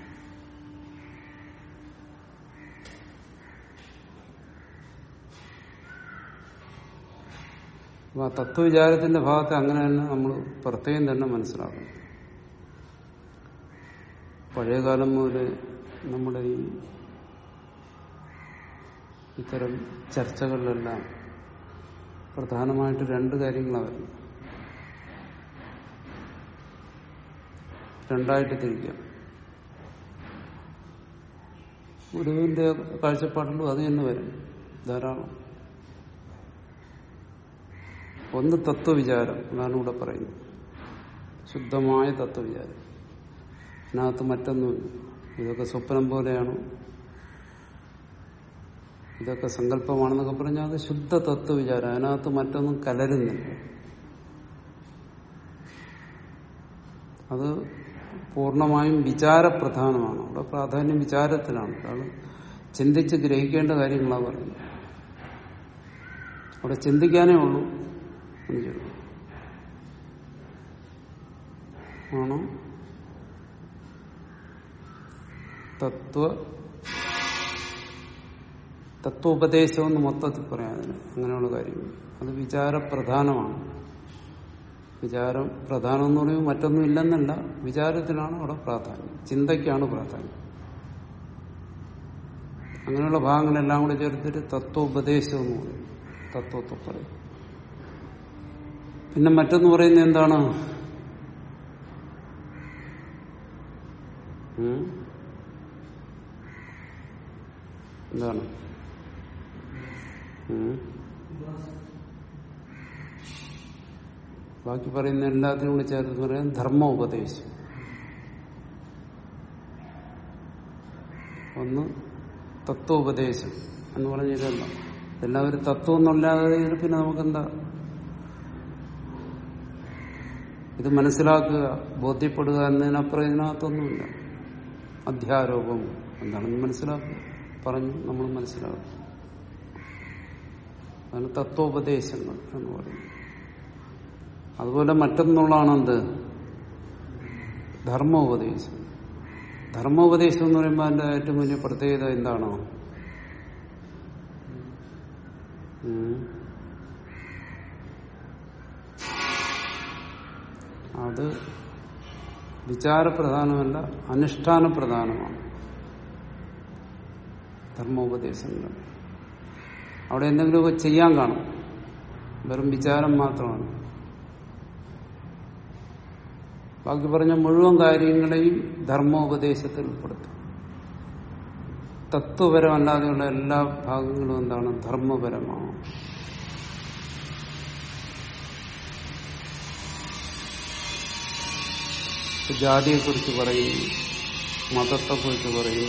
അപ്പൊ ആ തത്വവിചാരത്തിന്റെ ഭാഗത്ത് അങ്ങനെ തന്നെ നമ്മൾ പ്രത്യേകം തന്നെ മനസ്സിലാക്കണം പഴയകാലം മുതൽ നമ്മുടെ ഈ ഇത്തരം ചർച്ചകളിലെല്ലാം പ്രധാനമായിട്ട് രണ്ട് കാര്യങ്ങളാണ് വരുന്നത് രണ്ടായിട്ട് തിരിക്കാം ഗുരുവിന്റെ കാഴ്ചപ്പാടിലും അത് തന്നെ വരും ധാരാളം ഒന്ന് തത്വവിചാരം അതാണ് ഇവിടെ പറയുന്നത് ശുദ്ധമായ തത്വവിചാരം അതിനകത്ത് മറ്റൊന്നുമില്ല ഇതൊക്കെ സ്വപ്നം പോലെയാണ് ഇതൊക്കെ സങ്കല്പമാണെന്നൊക്കെ പറഞ്ഞാൽ അത് ശുദ്ധ തത്വവിചാരം അതിനകത്ത് മറ്റൊന്നും കലരുന്നില്ല അത് പൂർണ്ണമായും വിചാരപ്രധാനമാണ് അവിടെ പ്രാധാന്യം വിചാരത്തിലാണ് അതാണ് ചിന്തിച്ച് ഗ്രഹിക്കേണ്ട കാര്യങ്ങളാണ് പറയുന്നത് അവിടെ ചിന്തിക്കാനേ ഉള്ളൂ ആണോ തത്വ തത്വോപദേശം എന്ന് മൊത്തത്തിൽ പറയാം അതിന് അങ്ങനെയുള്ള കാര്യങ്ങൾ അത് വിചാരപ്രധാനമാണ് വിചാരം പ്രധാനം എന്ന് പറയുമ്പോൾ മറ്റൊന്നും ഇല്ലെന്നല്ല വിചാരത്തിനാണ് അവിടെ പ്രാധാന്യം ചിന്തയ്ക്കാണ് പ്രാധാന്യം അങ്ങനെയുള്ള ഭാഗങ്ങളെല്ലാം കൂടെ ചേർത്തിട്ട് തത്വോപദേശം എന്ന് പറയും തത്വത്തെ പറയും പിന്നെ മറ്റൊന്ന് പറയുന്നത് എന്താണ് ഉം? എന്താണ് ഉം? ബാക്കി പറയുന്ന എല്ലാത്തിനും കൂടി ചേർത്ത് പറയാൻ ധർമ്മോപദേശം ഒന്ന് തത്വോപദേശം എന്ന് പറഞ്ഞിട്ടല്ല എല്ലാവരും തത്വം എന്നല്ലാതെ പിന്നെ നമുക്കെന്താ ഇത് മനസ്സിലാക്കുക ബോധ്യപ്പെടുക എന്നതിനപ്പുറം ഇതിനകത്തൊന്നുമില്ല അധ്യാരോപം എന്താണെന്ന് മനസ്സിലാക്കുക പറഞ്ഞു നമ്മൾ മനസ്സിലാക്കും അതാണ് തത്വോപദേശങ്ങൾ എന്ന് പറയുന്നത് അതുപോലെ മറ്റൊന്നുള്ളതാണ് എന്ത് ധർമ്മോപദേശം ധർമ്മോപദേശം എന്ന് പറയുമ്പോൾ അതിന്റെ ഏറ്റവും വലിയ പ്രത്യേകത എന്താണോ ഉം. അത് വിചാരപ്രധാനമല്ല അനുഷ്ഠാന പ്രധാനമാണ് ധർമ്മോപദേശങ്ങൾ അവിടെ എന്തെങ്കിലുമൊക്കെ ചെയ്യാൻ കാണും വെറും വിചാരം മാത്രമാണ് ബാക്കി പറഞ്ഞ മുഴുവൻ കാര്യങ്ങളെയും ധർമ്മോപദേശത്തിൽ ഉൾപ്പെടുത്തും തത്വപരമല്ലാതെയുള്ള എല്ലാ ഭാഗങ്ങളും എന്താണ് ധർമ്മപരമാണ് ജാതിയെക്കുറിച്ച് പറയും മതത്തെക്കുറിച്ച് പറയും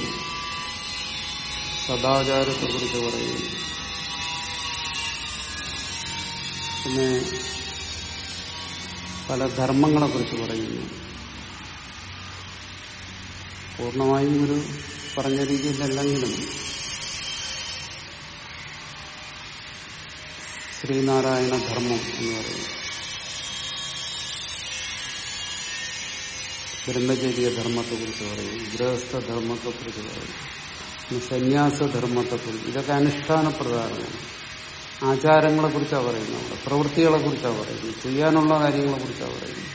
സദാചാരത്തെക്കുറിച്ച് പറയും പിന്നെ പല ധർമ്മങ്ങളെക്കുറിച്ച് പറയുന്നു പൂർണ്ണമായും ഒരു പറഞ്ഞ രീതിയിലല്ലെങ്കിലും ശ്രീനാരായണ ധർമ്മം എന്ന് പറയുന്നു ബ്രഹ്മചര്യ ധർമ്മത്തെക്കുറിച്ച് പറയും ഗൃഹസ്ഥ ധർമ്മത്തെക്കുറിച്ച് പറയും പിന്നെ സന്യാസധർമ്മത്തെക്കുറിച്ച് ഇതൊക്കെ അനുഷ്ഠാന പ്രധാനമാണ് ആചാരങ്ങളെ കുറിച്ചാണ് പറയുന്നത് അവിടെ പ്രവൃത്തികളെ കുറിച്ചാണ് പറയുന്നത് ചെയ്യാനുള്ള കാര്യങ്ങളെ കുറിച്ചാണ് പറയുന്നത്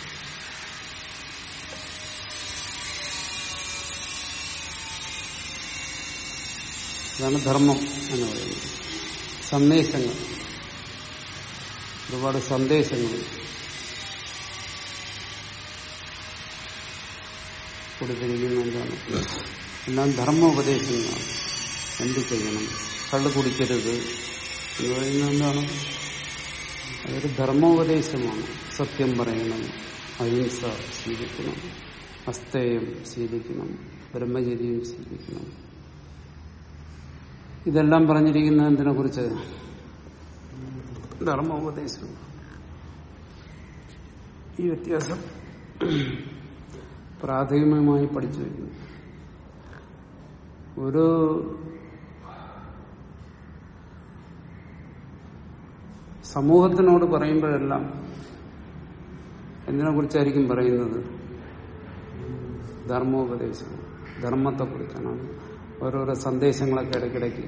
ഇതാണ് ധർമ്മം എന്ന് പറയുന്നത് സന്ദേശങ്ങൾ ഒരുപാട് സന്ദേശങ്ങൾ കൊടുത്തിരിക്കുന്ന എന്താണ് എല്ലാം ധർമ്മോപദേശങ്ങളാണ് എന്ത് ചെയ്യണം കള്ള് കുടിക്കരുത് എന്ന് പറയുന്നത് എന്താണ് അതൊരു ധർമ്മോപദേശമാണ് സത്യം പറയണം അഹിംസ ശീലിക്കണം അസ്തേയം ശീലിക്കണം ബ്രഹ്മചര്യം ശീലിക്കണം ഇതെല്ലാം പറഞ്ഞിരിക്കുന്നത് എന്തിനെ കുറിച്ച് ധർമ്മോപദേശം ഈ വ്യത്യാസം പ്രാഥമികമായി പഠിച്ചു വരുന്നു ഒരു സമൂഹത്തിനോട് പറയുമ്പോഴെല്ലാം എന്തിനെ കുറിച്ചായിരിക്കും പറയുന്നത് ധർമ്മോപദേശം ധർമ്മത്തെക്കുറിച്ചാണ് ഓരോരോ സന്ദേശങ്ങളൊക്കെ ഇടയ്ക്കിടയ്ക്ക്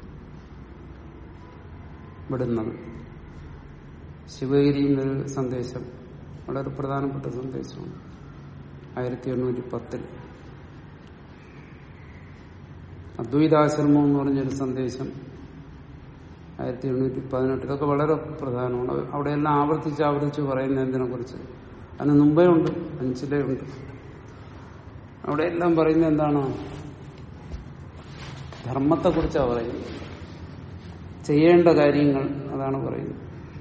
വിടുന്നത് ശിവഗിരിയിൽ നിന്നൊരു സന്ദേശം വളരെ പ്രധാനപ്പെട്ട സന്ദേശമാണ് ആയിരത്തി എണ്ണൂറ്റി പത്തിൽ അദ്വൈതാശ്രമം എന്ന് പറഞ്ഞൊരു സന്ദേശം ആയിരത്തി എണ്ണൂറ്റി പതിനെട്ട് ഇതൊക്കെ വളരെ പ്രധാനമാണ് അവിടെയെല്ലാം ആവർത്തിച്ച് ആവർത്തിച്ച് പറയുന്ന എന്തിനെ കുറിച്ച് അതിന് മുമ്പേ ഉണ്ട് അഞ്ചിലേ ഉണ്ട് അവിടെയെല്ലാം പറയുന്നത് എന്താണ് ധർമ്മത്തെക്കുറിച്ചാണ് പറയുന്നത് ചെയ്യേണ്ട കാര്യങ്ങൾ അതാണ് പറയുന്നത്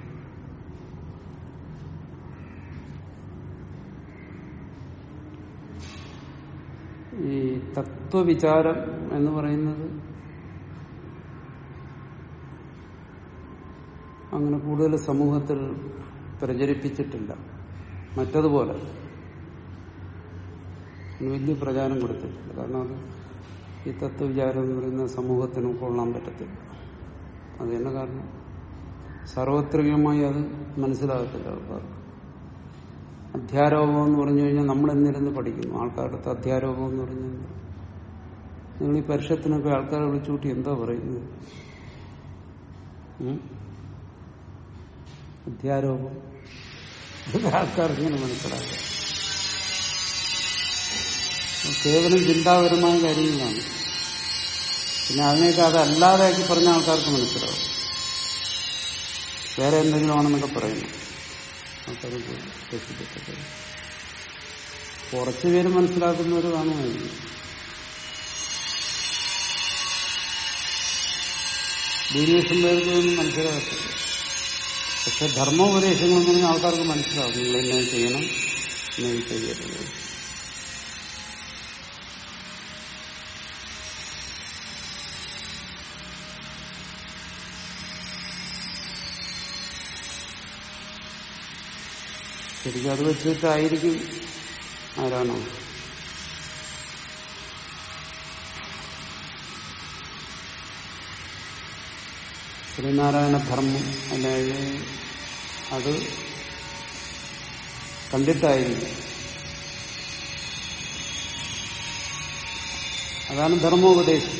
ഈ തത്വവിചാരം എന്ന് പറയുന്നത് അങ്ങനെ കൂടുതൽ സമൂഹത്തിൽ പ്രചരിപ്പിച്ചിട്ടില്ല മറ്റതുപോലെ അതിന് വലിയ പ്രചാരം കൊടുത്തിട്ടില്ല കാരണം അത് ഈ തത്വവിചാരം എന്ന് പറയുന്ന സമൂഹത്തിന് ഉൾക്കൊള്ളാൻ പറ്റത്തില്ല അത് തന്നെ കാരണം സാർവത്രികമായി അത് മനസ്സിലാകത്തില്ല ആൾക്കാർക്ക് അധ്യാരോപം എന്ന് പറഞ്ഞു കഴിഞ്ഞാൽ നമ്മൾ എന്നിരുന്ന് പഠിക്കുന്നു ആൾക്കാരുടെ അടുത്ത് അധ്യാരോപം എന്ന് പറഞ്ഞു കഴിഞ്ഞാൽ നിങ്ങൾ ഈ പരിഷത്തിനൊക്കെ ആൾക്കാരെ വിളിച്ചുകൂട്ടി എന്താ പറയുന്നത് ഉം? അധ്യാരോപം ഇത് ആൾക്കാർക്ക് ഇങ്ങനെ മനസ്സിലാക്കുക കേവലം ചിന്താപരമായ കാര്യങ്ങളാണ് പിന്നെ അതിനൊക്കെ അതല്ലാതെയാക്കി പറഞ്ഞ ആൾക്കാർക്ക് മനസ്സിലാവും വേറെ എന്തെങ്കിലും ആണെന്നൊക്കെ പറയുന്നു ആൾക്കാർക്ക് തെറ്റിദ്ധരിച്ചത് കുറച്ചു പേര് മനസ്സിലാക്കുന്നവർ കാണുമായിരുന്നു ഭൂരിപക്ഷം പേർക്ക് ഒന്നും മനസ്സിലാകത്തില്ല പക്ഷെ ധർമ്മോപദേശങ്ങൾ എന്ന് പറഞ്ഞാൽ ആൾക്കാർക്ക് മനസ്സിലാവും നിങ്ങൾ എന്നെ ചെയ്യണം എന്നെ ചെയ്യരുത് ശരിക്കും അത് വെച്ചിട്ടായിരിക്കും ആരാണോ ശ്രീനാരായണ ധർമ്മം അല്ലെങ്കിൽ അത് കണ്ടിട്ടായിരിക്കും അതാണ് ധർമ്മോപദേശം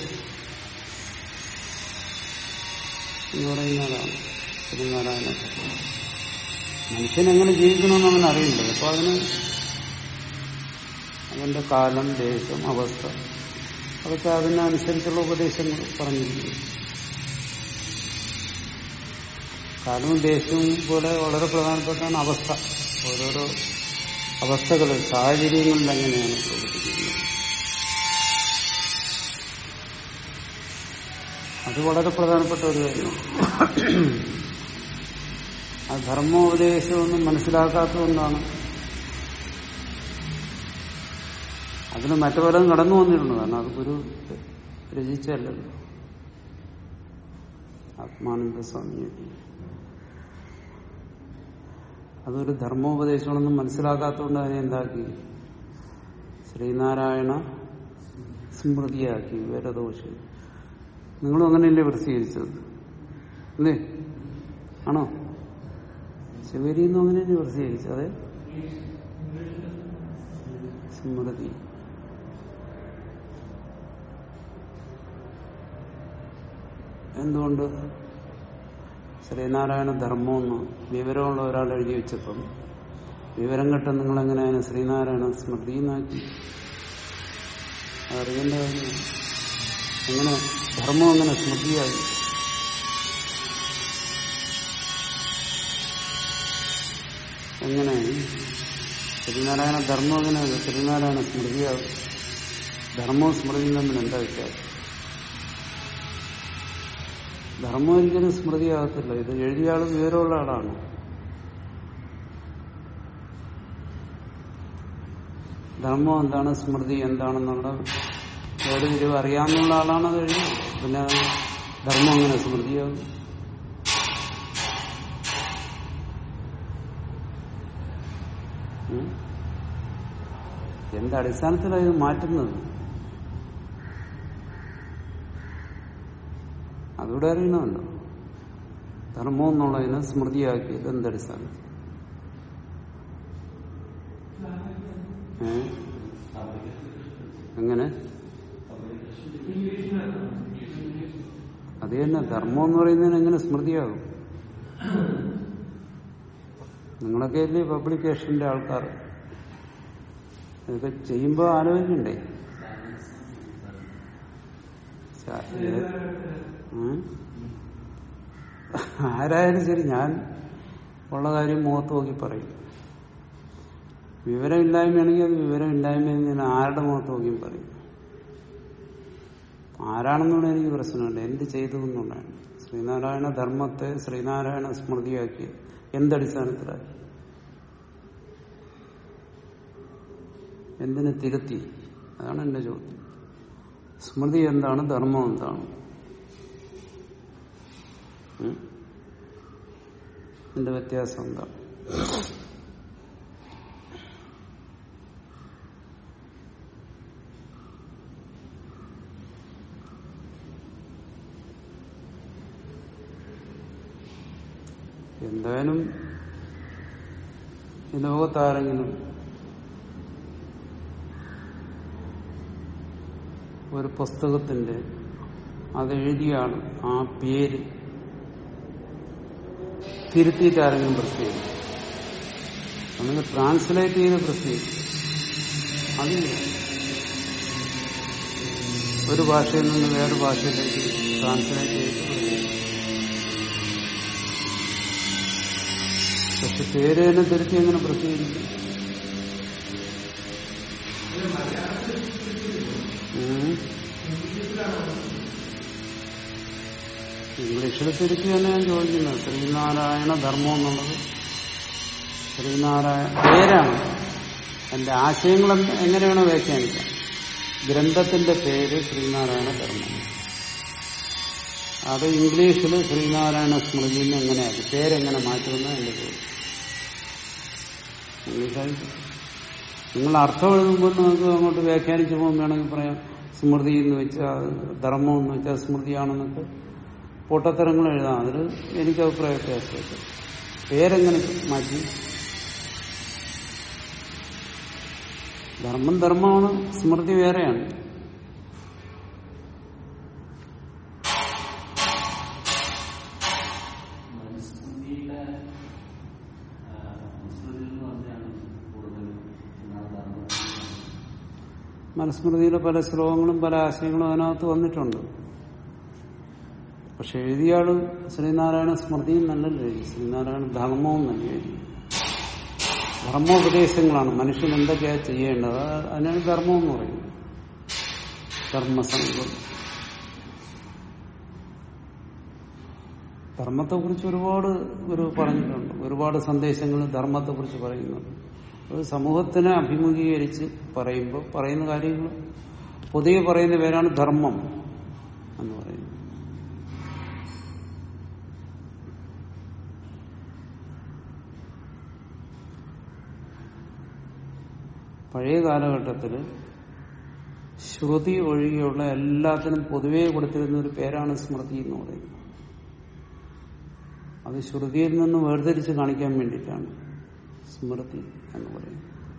എന്ന് പറയുന്നതാണ് ശ്രീനാരായണ മനുഷ്യൻ എങ്ങനെ ജീവിക്കണമെന്ന് അവൻ അറിയില്ല അപ്പൊ അതിന് അവന്റെ കാലം ദേശം അവസ്ഥ അതൊക്കെ അതിനനുസരിച്ചുള്ള ഉപദേശങ്ങൾ പറഞ്ഞിരിക്കുന്നു കാലവും ദേശവും പോലെ വളരെ പ്രധാനപ്പെട്ടാണ് അവസ്ഥ ഓരോരോ അവസ്ഥകളിൽ സാഹചര്യങ്ങളിൽ എങ്ങനെയാണ് പ്രവർത്തിക്കുന്നത് അത് വളരെ പ്രധാനപ്പെട്ട ഒരു കാര്യമാണ് ആ ധർമ്മോപദേശമൊന്നും മനസ്സിലാക്കാത്തതുകൊണ്ടാണ് അതിന് മറ്റു പലതും കടന്നു വന്നിട്ടുണ്ട് കാരണം അത് ഗുരു രചിച്ചല്ലല്ലോ ആത്മാനന്ദ സ്വാമി അതൊരു ധർമ്മോപദേശമാണെന്നും മനസ്സിലാക്കാത്തതുകൊണ്ട് അതിനെ എന്താക്കി ശ്രീനാരായണ സ്മൃതിയാക്കി വിവരദോഷം നിങ്ങളും അങ്ങനെയല്ലേ പ്രസിദ്ധീകരിച്ചത് അല്ലേ ആണോ ശിവരിന്നും അങ്ങനെയല്ലേ പ്രസിദ്ധീകരിച്ചത് അതെ സ്മൃതി എന്തുകൊണ്ട് ശ്രീനാരായണ ധർമ്മം എന്ന് വിവരമുള്ള ഒരാൾ എഴുതി വെച്ചപ്പം വിവരം കെട്ട നിങ്ങൾ എങ്ങനെയാണ് ശ്രീനാരായണ സ്മൃതി എന്നാക്കി അറിയേണ്ട കാര്യം എങ്ങനെ ധർമ്മം എങ്ങനെ സ്മൃതിയായി എങ്ങനെ ശ്രീനാരായണ ധർമ്മം എങ്ങനെയാണ് ശ്രീനാരായണ സ്മൃതിയാകും ധർമ്മവും സ്മൃതിയും തമ്മിൽ എന്താ വ്യത്യാസം ധർമ്മം ഒരിക്കലും സ്മൃതിയാകത്തില്ല ഇത് എഴുതിയ ആൾ വിവരമുള്ള ആളാണ് ധർമ്മം എന്താണ് സ്മൃതി എന്താണെന്നുള്ള വേർതിരിവ് അറിയാമെന്നുള്ള ആളാണ് അത് എഴുതിയത് പിന്നെ അത് ധർമ്മം എങ്ങനെ സ്മൃതിയാകും ഉം? എന്തടിസ്ഥാനത്തിലാണ് ഇത് മാറ്റുന്നത് അതുകൂടെ അറിയണമല്ലോ ധർമ്മം എന്നുള്ളതിനെ സ്മൃതിയാക്കിയത് എന്തടിസ്ഥാനത്തിൽ ഏ എങ്ങനെ അത് തന്നെ ധർമ്മം എന്ന് പറയുന്നതിന് എങ്ങനെ സ്മൃതിയാകും നിങ്ങളൊക്കെ അല്ലേ പബ്ലിക്കേഷന്റെ ആൾക്കാർ ഇതൊക്കെ ചെയ്യുമ്പോൾ ആലോചിക്കണ്ടേ ശാ- ഏ? ഉം? ആരായാലും ശരി ഞാൻ ഉള്ള കാര്യം മുഖത്ത് നോക്കി പറയും വിവരമില്ലായ്മയാണെങ്കിൽ അത് വിവരമില്ലായ്മയെന്ന് ഞാൻ ആരുടെ മുഖത്ത് നോക്കിയും പറയും ആരാണെന്നുള്ള എനിക്ക് പ്രശ്നമില്ല എന്ത് ചെയ്തു എന്നുള്ളതാണ് ശ്രീനാരായണ ധർമ്മത്തെ ശ്രീനാരായണ സ്മൃതിയാക്കി എന്തടിസ്ഥാനത്തിലാക്കി എന്തിനു തിരുത്തി അതാണ് എന്റെ ചോദ്യം സ്മൃതി എന്താണ് ധർമ്മം എന്താണ് ഉം? ഇതിന്റെ വ്യത്യാസം എന്താണ് എന്തായാലും ഈ ലോകത്താരെങ്കിലും ഒരു പുസ്തകത്തിന്റെ അത് എഴുതിയാണ് ആ പേര് തിരുത്തിയിട്ട് ആരെങ്കിലും പ്രസിദ്ധീകരിക്കും അല്ലെങ്കിൽ ട്രാൻസ്ലേറ്റ് ചെയ്ത് പ്രസിദ്ധീകരിക്കും അതില്ല ഒരു ഭാഷയിൽ നിന്ന് വേറെ ഭാഷയിലേക്ക് ട്രാൻസ്ലേറ്റ് ചെയ്ത് പ്രസിദ്ധീകരിക്കും പക്ഷെ പേര് തന്നെ തിരുത്തി എങ്ങനെ പ്രസിദ്ധീകരിക്കും ഉം. ഇംഗ്ലീഷിൽ തിരുത്തി തന്നെ ഞാൻ ചോദിക്കുന്നത് ശ്രീനാരായണ ധർമ്മം എന്നുള്ളത് ശ്രീനാരായണ പേരാണ് എന്റെ ആശയങ്ങൾ എന്ത്- എങ്ങനെയാണോ വ്യാഖ്യാനിക്കാം ഗ്രന്ഥത്തിന്റെ പേര് ശ്രീനാരായണ ധർമ്മം അത് ഇംഗ്ലീഷിൽ ശ്രീനാരായണ സ്മൃതി എന്ന് എങ്ങനെയാക്കി പേരെങ്ങനെ മാറ്റുമെന്ന് എന്റെ ചോദ്യം ഇംഗ്ലീഷായിട്ട് നിങ്ങൾ അർത്ഥം എഴുതുമ്പോൾ നിങ്ങൾക്ക് അങ്ങോട്ട് വ്യാഖ്യാനിച്ചു പോകുമ്പോൾ വേണമെങ്കിൽ പറയാം സ്മൃതി എന്ന് വെച്ചാൽ ധർമ്മം എന്ന് വെച്ചാൽ സ്മൃതിയാണെന്നൊക്കെ പൊട്ടത്തരങ്ങൾ എഴുതാം അതിൽ എനിക്ക് അഭിപ്രായ വ്യത്യാസമായിട്ട് പേരെങ്ങനെ മാറ്റി ധർമ്മം ധർമ്മമാണ് സ്മൃതി വേറെയാണ് മനുസ്മൃതിയിലെ പല ശ്ലോകങ്ങളും പല ആശയങ്ങളും അതിനകത്ത് വന്നിട്ടുണ്ട് പക്ഷെ എഴുതിയാള് ശ്രീനാരായണ സ്മൃതിയും നല്ലല്ലോ എഴുതി ശ്രീനാരായണ ധർമ്മവും നല്ല എഴുതി ധർമ്മോപദേശങ്ങളാണ് മനുഷ്യൻ എന്തൊക്കെയാ ചെയ്യേണ്ടത് അത് അതിനാണ് ധർമ്മം എന്ന് പറയുന്നത് ധർമ്മസംഘം ധർമ്മത്തെക്കുറിച്ച് ഒരുപാട് ഒരു പറഞ്ഞിട്ടുണ്ട് ഒരുപാട് സന്ദേശങ്ങൾ ധർമ്മത്തെക്കുറിച്ച് പറയുന്നുണ്ട് ഒരു സമൂഹത്തിനെ അഭിമുഖീകരിച്ച് പറയുമ്പോൾ പറയുന്ന കാര്യങ്ങൾ പൊതുവെ പറയുന്ന പേരാണ് ധർമ്മം എന്ന് പറയുന്നത് പഴയ കാലഘട്ടത്തിൽ ശ്രുതി ഒഴികെയുള്ള എല്ലാത്തിനും പൊതുവെ കൊടുത്തിരുന്ന ഒരു പേരാണ് സ്മൃതി എന്ന് പറയുന്നത് അത് ശ്രുതിയിൽ നിന്ന് വേർതിരിച്ച് കാണിക്കാൻ വേണ്ടിയിട്ടാണ് സ്മൃതി എന്ന് പറയുന്നത്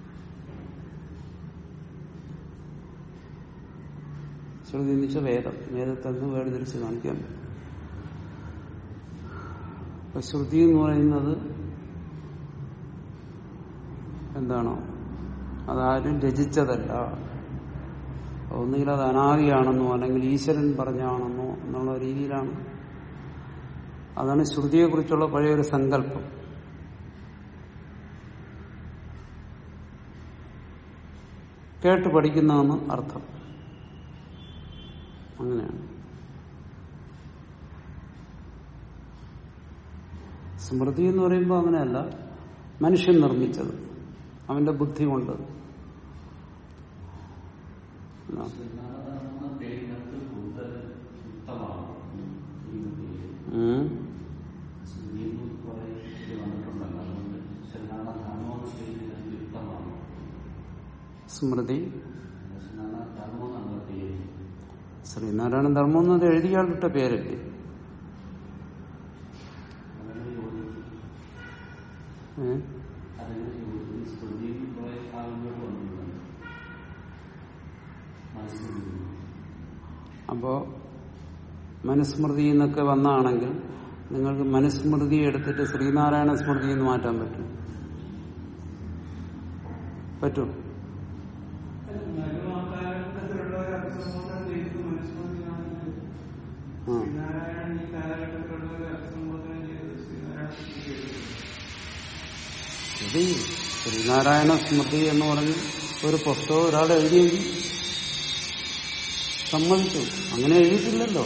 ശ്രുതി എന്ന് വെച്ചാൽ വേദം വേദത്തിൽ നിന്ന് വേർതിരിച്ച് കാണിക്കാൻ അപ്പൊ ശ്രുതി എന്ന് പറയുന്നത് എന്താണോ അതാരും രചിച്ചതല്ല ഒന്നുകിൽ അത് അനാദിയാണെന്നോ അല്ലെങ്കിൽ ഈശ്വരൻ പറഞ്ഞാണെന്നോ എന്നുള്ള രീതിയിലാണ് അതാണ് ശ്രുതിയെക്കുറിച്ചുള്ള പഴയൊരു സങ്കല്പം കേട്ട് പഠിക്കുന്നതെന്ന് അർത്ഥം അങ്ങനെയാണ് സ്മൃതി എന്ന് പറയുമ്പോൾ അങ്ങനെയല്ല മനുഷ്യൻ നിർമ്മിച്ചത് അവന്റെ ബുദ്ധി കൊണ്ട് ഉം. സ്മൃതി ശ്രീനാരായണ ധർമ്മം എന്നത് എഴുതിയാളിട്ട പേരല്ലേ ഏ? അപ്പോ മനുസ്മൃതി എന്നൊക്കെ വന്നാണെങ്കിൽ നിങ്ങൾക്ക് മനുസ്മൃതി എടുത്തിട്ട് ശ്രീനാരായണ സ്മൃതി എന്ന് മാറ്റാൻ പറ്റും പറ്റും ആ ഇത് ശ്രീനാരായണ സ്മൃതി എന്ന് പറഞ്ഞ് ഒരു പുസ്തകം ഒരാൾ എഴുതിയെങ്കിൽ സമ്മതിച്ചു അങ്ങനെ എഴുതിയിട്ടില്ലല്ലോ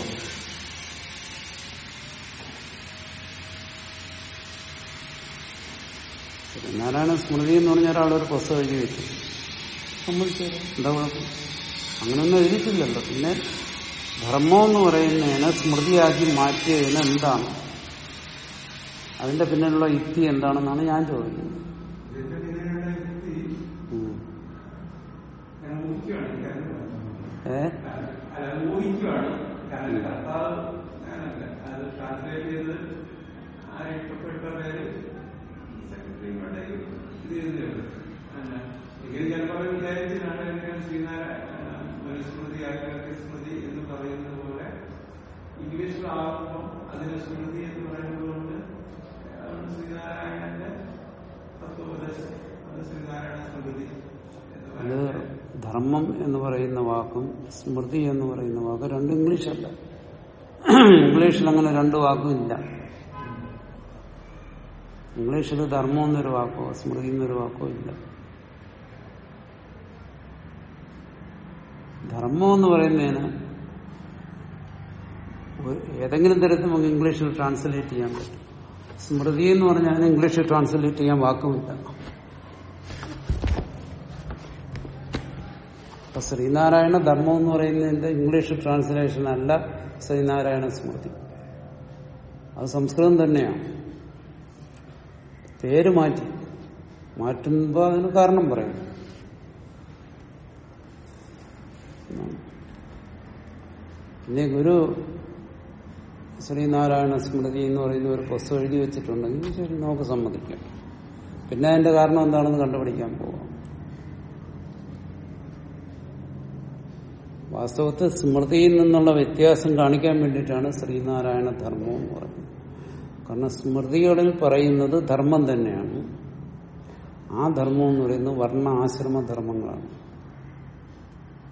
ശ്രീനാരായണ സ്മൃതി എന്ന് പറഞ്ഞ ഒരാളൊരു പുസ്തകം എഴുതി വെച്ചു സമ്മതിച്ചു എന്താ കുഴപ്പം അങ്ങനെയൊന്നും എഴുതിയിട്ടില്ലല്ലോ പിന്നെ ധർമ്മം എന്ന് പറയുന്നതിനെ സ്മൃതിയാക്കി മാറ്റിയതിന് എന്താണ് അതിന്റെ പിന്നിലുള്ള യുക്തി എന്താണെന്നാണ് ഞാൻ ചോദിക്കുന്നത് ഉം. ഏ ഊഹിക്കുവാണ് കാരണം കർത്താവ് ഞാനല്ല അത് ട്രാൻസ്ലേറ്റ് ചെയ്ത് ആ ഇഷ്ടപ്പെട്ട പേര് സെക്രട്ടറി വേണ്ട ഇത് ചെയ്തത് എങ്കിലും ചിലപ്പോൾ വിചാരിച്ചിട്ടാണ് എനിക്ക് ശ്രീനാരായണ മനുസ്മൃതി ആചാര്യ സ്മൃതി എന്ന് പറയുന്നത് പോലെ ഇംഗ്ലീഷിലാകുമ്പോൾ അതിന് സ്മൃതി എന്ന് പറയുന്നത് കൊണ്ട് ശ്രീനാരായണന്റെ തത്വോപദേശം അത് ശ്രീനാരായണ സ്മൃതി എന്ന് അത് പറയുന്നത് ധർമ്മം എന്ന് പറയുന്ന വാക്കും സ്മൃതി എന്ന് പറയുന്ന വാക്കും രണ്ടും ഇംഗ്ലീഷല്ല ഇംഗ്ലീഷിൽ അങ്ങനെ രണ്ട് വാക്കും ഇല്ല ഇംഗ്ലീഷിൽ ധർമ്മം എന്നൊരു വാക്കോ സ്മൃതി എന്നൊരു വാക്കോ ഇല്ല ധർമ്മം എന്ന് പറയുന്നതിന് ഒരു- ഏതെങ്കിലും തരത്തിൽ നമുക്ക് ഇംഗ്ലീഷിൽ ട്രാൻസ്ലേറ്റ് ചെയ്യാൻ പറ്റും സ്മൃതി എന്ന് പറഞ്ഞാൽ അതിന് ഇംഗ്ലീഷിൽ ട്രാൻസ്ലേറ്റ് ചെയ്യാൻ വാക്കുമില്ല അപ്പൊ ശ്രീനാരായണ ധർമ്മം എന്ന് പറയുന്നതിന്റെ ഇംഗ്ലീഷ് ട്രാൻസ്ലേഷൻ അല്ല ശ്രീനാരായണ സ്മൃതി അത് സംസ്കൃതം തന്നെയാണ് പേര് മാറ്റി മാറ്റുമ്പോ അതിന് കാരണം പറയും എന്നാണ്. പിന്നെ ഗുരു ശ്രീനാരായണ സ്മൃതി എന്ന് പറയുന്ന ഒരു പുസ്തകം എഴുതി വെച്ചിട്ടുണ്ടെങ്കിൽ ശരി നമുക്ക് സമ്മതിക്കാം പിന്നെ അതിന്റെ കാരണം എന്താണെന്ന് കണ്ടുപിടിക്കാൻ പോവാം വാസ്തവത്തിൽ സ്മൃതിയിൽ നിന്നുള്ള വ്യത്യാസം കാണിക്കാൻ വേണ്ടിയിട്ടാണ് ശ്രീനാരായണ ധർമ്മം എന്ന് പറയുന്നത് കാരണം സ്മൃതികളിൽ പറയുന്നത് ധർമ്മം തന്നെയാണ് ആ ധർമ്മം എന്ന് പറയുന്നത് വർണ്ണ ആശ്രമ ധർമ്മങ്ങളാണ്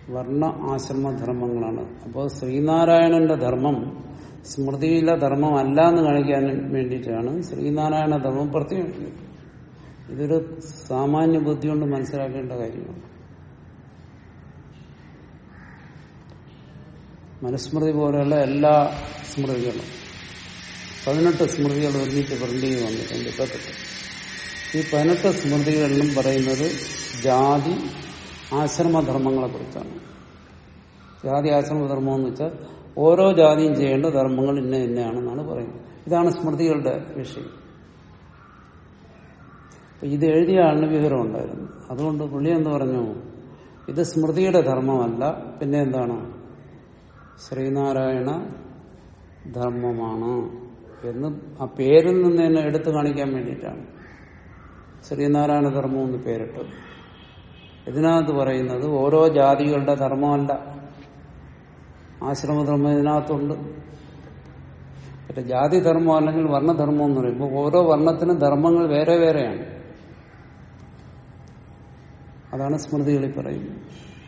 വർണ്ണ ആശ്രമധർമ്മങ്ങളാണ് അപ്പോൾ ശ്രീനാരായണന്റെ ധർമ്മം സ്മൃതിയിലെ ധർമ്മം അല്ല എന്ന് കാണിക്കാൻ വേണ്ടിയിട്ടാണ് ശ്രീനാരായണ ധർമ്മം പ്രത്യേകം ഇതൊരു സാമാന്യ ബുദ്ധി കൊണ്ട് മനസ്സിലാക്കേണ്ട കാര്യമാണ് മനുസ്മൃതി പോലെയുള്ള എല്ലാ സ്മൃതികളും പതിനെട്ട് സ്മൃതികൾ ഒരുമിച്ച് പ്രിന്റിങ് വന്നിട്ടുണ്ട് ഇപ്പത്തെട്ട് ഈ പതിനെട്ട് സ്മൃതികളിലും പറയുന്നത് ജാതി ആശ്രമധർമ്മങ്ങളെ കുറിച്ചാണ് ജാതി ആശ്രമധർമ്മം എന്ന് വെച്ചാൽ ഓരോ ജാതിയും ചെയ്യേണ്ട ധർമ്മങ്ങൾ ഇന്ന ഇന്നയാണെന്നാണ് പറയുന്നത് ഇതാണ് സ്മൃതികളുടെ വിഷയം അപ്പൊ ഇത് എഴുതിയ ആളിന് വിവരം ഉണ്ടായിരുന്നു അതുകൊണ്ട് പുള്ളി എന്ന് പറഞ്ഞു ഇത് സ്മൃതിയുടെ ധർമ്മമല്ല പിന്നെ എന്താണ് ശ്രീനാരായണ ധർമ്മമാണ് എന്ന് ആ പേരിൽ നിന്ന് തന്നെ എടുത്തു കാണിക്കാൻ വേണ്ടിയിട്ടാണ് ശ്രീനാരായണ ധർമ്മം എന്ന് പേരിട്ടത് ഇതിനകത്ത് പറയുന്നത് ഓരോ ജാതികളുടെ ധർമ്മമല്ല ആശ്രമധർമ്മം ഇതിനകത്തുണ്ട് മറ്റേ ജാതി ധർമ്മം അല്ലെങ്കിൽ വർണ്ണധർമ്മം എന്ന് പറയുമ്പോൾ ഓരോ വർണ്ണത്തിനും ധർമ്മങ്ങൾ വേറെ വേറെയാണ് അതാണ് സ്മൃതികളിൽ പറയുന്നത്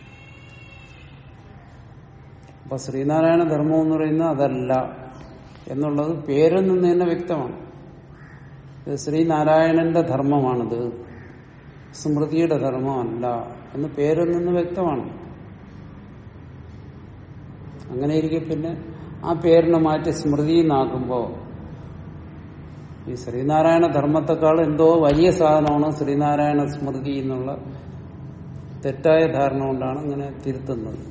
അപ്പൊ ശ്രീനാരായണ ധർമ്മം എന്ന് പറയുന്നത് അതല്ല എന്നുള്ളത് പേരിൽ നിന്ന് തന്നെ വ്യക്തമാണ് ഇത് ശ്രീനാരായണന്റെ ധർമ്മമാണിത് സ്മൃതിയുടെ ധർമ്മമല്ല എന്ന് പേരിൽ നിന്ന് വ്യക്തമാണ് അങ്ങനെ ഇരിക്കെ പിന്നെ ആ പേരിനെ മാറ്റി സ്മൃതി എന്നാക്കുമ്പോൾ ഈ ശ്രീനാരായണ ധർമ്മത്തെക്കാൾ എന്തോ വലിയ സാധനമാണ് ശ്രീനാരായണ സ്മൃതി എന്നുള്ള തെറ്റായ ധാരണ കൊണ്ടാണ് ഇങ്ങനെ തിരുത്തുന്നത്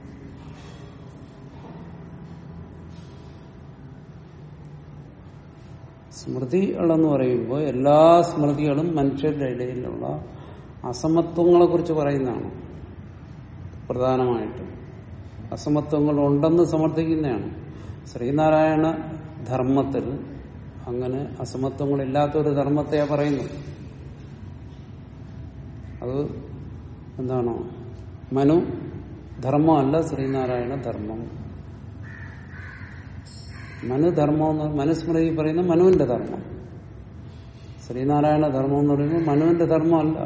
സ്മൃതികളെന്ന് പറയുമ്പോൾ എല്ലാ സ്മൃതികളും മനുഷ്യരുടെ ഇടയിലുള്ള അസമത്വങ്ങളെ കുറിച്ച് പറയുന്നതാണ് പ്രധാനമായിട്ടും അസമത്വങ്ങൾ ഉണ്ടെന്ന് സമർത്ഥിക്കുന്നതാണ് ശ്രീനാരായണ ധർമ്മത്തിൽ അങ്ങനെ അസമത്വങ്ങളില്ലാത്ത ഒരു ധർമ്മത്തെയാ പറയുന്നു അത് എന്താണോ മനു ധർമ്മമല്ല ശ്രീനാരായണ ധർമ്മം മനുധർമ്മം എന്ന് മനുസ്മൃതി പറയുന്ന മനുവിന്റെ ധർമ്മം ശ്രീനാരായണ ധർമ്മം എന്ന് പറയുമ്പോൾ മനുവിന്റെ ധർമ്മമല്ല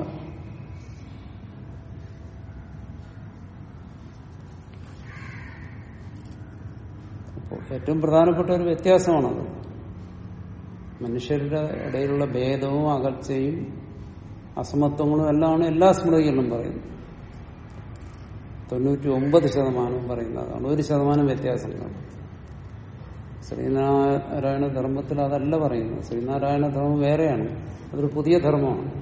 അപ്പോൾ ഏറ്റവും പ്രധാനപ്പെട്ട ഒരു വ്യത്യാസമാണത് മനുഷ്യരുടെ ഇടയിലുള്ള ഭേദവും അകൽച്ചയും അസമത്വങ്ങളും എല്ലാമാണ് എല്ലാ സ്മൃതികളിലും പറയുന്നത് തൊണ്ണൂറ്റി ഒമ്പത് ശതമാനവും പറയുന്നതാണ് ഒരു ശതമാനം വ്യത്യാസം കാണും ശ്രീനാരായണ ധർമ്മത്തിൽ അതല്ല പറയുന്നത് ശ്രീനാരായണ ധർമ്മം വേറെയാണ് അതൊരു പുതിയ ധർമ്മമാണ്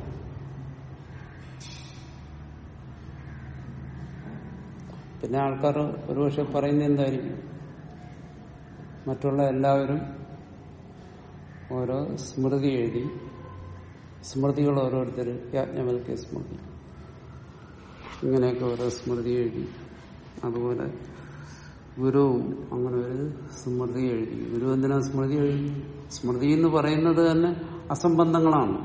പിന്നെ ആൾക്കാർ ഒരുപക്ഷെ പറയുന്നത് എന്തായിരിക്കും മറ്റുള്ള എല്ലാവരും ഓരോ സ്മൃതി എഴുതി സ്മൃതികൾ ഓരോരുത്തർ യാജ്ഞവൽക്യ സ്മൃതി ഇങ്ങനെയൊക്കെ ഓരോ സ്മൃതി എഴുതി അതുപോലെ ഗുരുവും അങ്ങനെ ഒരു സ്മൃതി എഴുതി ഗുരു എന്തിനാ സ്മൃതി എഴുതി സ്മൃതി എന്ന് പറയുന്നത് തന്നെ അസംബന്ധങ്ങളാണ്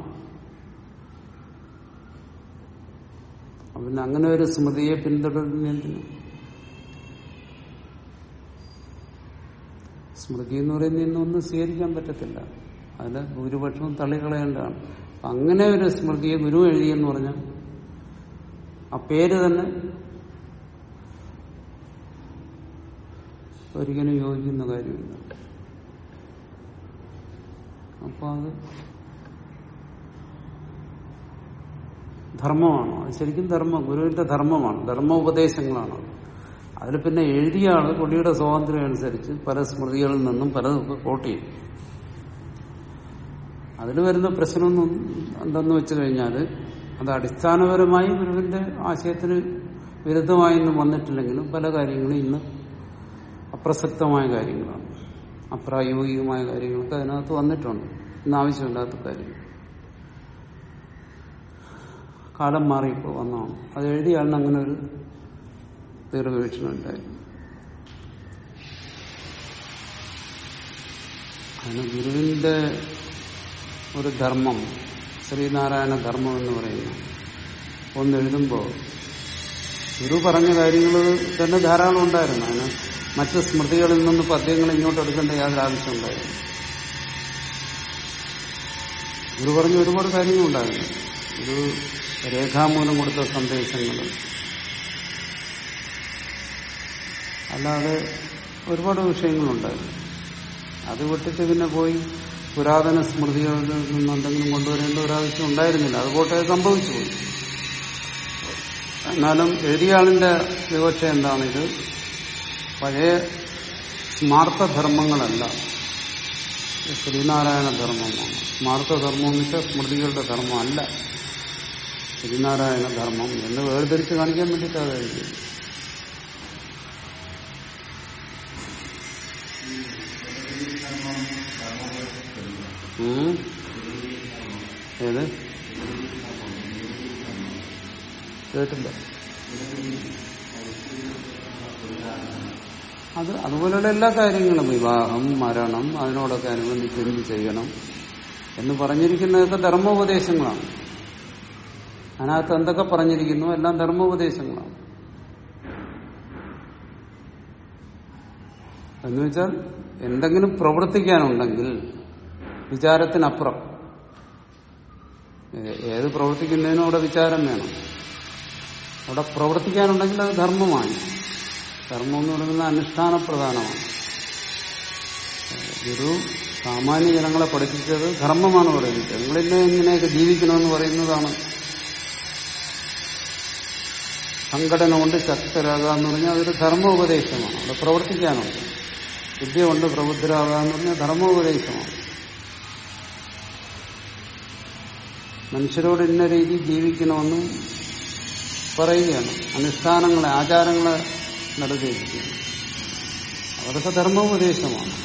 പിന്നെ അങ്ങനെ ഒരു സ്മൃതിയെ പിന്തുടരുന്നതിന് സ്മൃതി എന്ന് പറയുന്ന ഇന്നൊന്നും സ്വീകരിക്കാൻ പറ്റത്തില്ല അതിൽ ഭൂരിപക്ഷവും തള്ളിക്കളയേണ്ടതാണ് അങ്ങനെ ഒരു സ്മൃതിയെ ഗുരു എഴുതിയെന്ന് പറഞ്ഞാൽ ആ പേര് തന്നെ ഒരിക്കലും യോജിക്കുന്ന കാര്യമില്ല അപ്പൊ അത് ധർമ്മമാണ് അത് ശരിക്കും ധർമ്മം ഗുരുവിന്റെ ധർമ്മമാണ് ധർമ്മോപദേശങ്ങളാണ് അതിൽ പിന്നെ എഴുതിയ ആള് പുള്ളിയുടെ സ്വാതന്ത്ര്യം അനുസരിച്ച് പല സ്മൃതികളിൽ നിന്നും പലതൊക്കെ കോട്ട് ചെയ്യും അതിൽ വരുന്ന പ്രശ്നമൊന്നും എന്തെന്ന് വെച്ചു കഴിഞ്ഞാൽ അത് അടിസ്ഥാനപരമായി ഗുരുവിന്റെ ആശയത്തിന് വിരുദ്ധമായൊന്നും വന്നിട്ടില്ലെങ്കിലും പല കാര്യങ്ങളും ഇന്ന് അപ്രസക്തമായ കാര്യങ്ങളാണ് അപ്രായോഗികമായ കാര്യങ്ങളൊക്കെ അതിനകത്ത് വന്നിട്ടുണ്ട് ഇന്ന് ആവശ്യമില്ലാത്ത കാര്യങ്ങൾ കാലം മാറിയപ്പോൾ വന്നതാണ് അത് എഴുതിയാണ് അങ്ങനെ ഒരു ദീർഘവീക്ഷണം ഉണ്ടായി അതിന് ഗുരുവിന്റെ ഒരു ധർമ്മം ശ്രീനാരായണ ധർമ്മം എന്ന് പറയുന്നു ഒന്ന് എഴുതുമ്പോൾ ഗുരു പറഞ്ഞ കാര്യങ്ങൾ തന്നെ ധാരാളം ഉണ്ടായിരുന്നു അതിന് മറ്റ് സ്മൃതികളിൽ നിന്ന് പദ്യങ്ങൾ ഇങ്ങോട്ട് എടുക്കേണ്ട യാതൊരു ആവശ്യമുണ്ടായിരുന്നു ഗുരു പറഞ്ഞ ഒരുപാട് കാര്യങ്ങളുണ്ടായിരുന്നു ഒരു രേഖാമൂലം കൊടുത്ത സന്ദേശങ്ങൾ അല്ലാതെ ഒരുപാട് വിഷയങ്ങളുണ്ടായിരുന്നു അത് വിട്ടിട്ട് പിന്നെ പോയി പുരാതന സ്മൃതികളിൽ നിന്ന് എന്തെങ്കിലും കൊണ്ടുവരേണ്ട ഒരാവശ്യം ഉണ്ടായിരുന്നില്ല അതുപോട്ടെ സംഭവിച്ചു പോയി എന്നാലും എഴുതിയ ആളിന്റെ വിവക്ഷ എന്താണ് ഇത് പഴയ സ്മാർത്ഥധർമ്മങ്ങളല്ല ഇത് ശ്രീനാരായണ ധർമ്മമാണ് സ്മാർത്ഥധർമ്മം എന്ന് വെച്ചാൽ സ്മൃതികളുടെ ധർമ്മമല്ല ശ്രീനാരായണ ധർമ്മം എന്ന് വേർതിരിച്ച് കാണിക്കാൻ വേണ്ടിയിട്ടാണ് എഴുതിയത് ഉം. ഏത് കേട്ടില്ല അത് അതുപോലെയുള്ള എല്ലാ കാര്യങ്ങളും വിവാഹം മരണം അതിനോടൊക്കെ അനുബന്ധിച്ച് എന്ത് ചെയ്യണം എന്ന് പറഞ്ഞിരിക്കുന്നതൊക്കെ ധർമ്മോപദേശങ്ങളാണ് അതിനകത്ത് എന്തൊക്കെ പറഞ്ഞിരിക്കുന്നു എല്ലാം ധർമ്മോപദേശങ്ങളാണ് എന്ന് വെച്ചാൽ എന്തെങ്കിലും പ്രവർത്തിക്കാനുണ്ടെങ്കിൽ വിചാരത്തിനപ്പുറം ഏ- ഏത് പ്രവർത്തിക്കുന്നതിനും അവിടെ വിചാരം വേണം അവിടെ പ്രവർത്തിക്കാനുണ്ടെങ്കിൽ അത് ധർമ്മമാണ് ധർമ്മം എന്ന് പറയുന്നത് അനുഷ്ഠാന പ്രധാനമാണ് ഗുരു സാമാന്യ ജനങ്ങളെ പഠിപ്പിച്ചത് ധർമ്മമാണ് പറയുന്നത് നിങ്ങളിന്നെ ഇങ്ങനെയൊക്കെ ജീവിക്കണമെന്ന് പറയുന്നതാണ് സംഘടന കൊണ്ട് ശക്തരാകുക എന്ന് പറഞ്ഞാൽ അതൊരു ധർമ്മോപദേശമാണ് അവിടെ പ്രവർത്തിക്കാനുണ്ട് വിദ്യ കൊണ്ട് പ്രബുദ്ധരാകുക എന്ന് പറഞ്ഞാൽ ധർമ്മോപദേശമാണ് മനുഷ്യരോട് ഇന്ന രീതി ജീവിക്കണമെന്നും പറയുകയാണ് അനുഷ്ഠാനങ്ങളെ ആചാരങ്ങളെ നിർദ്ദേശിക്കുന്നു അതൊക്കെ ധർമ്മോപദേശമാണ്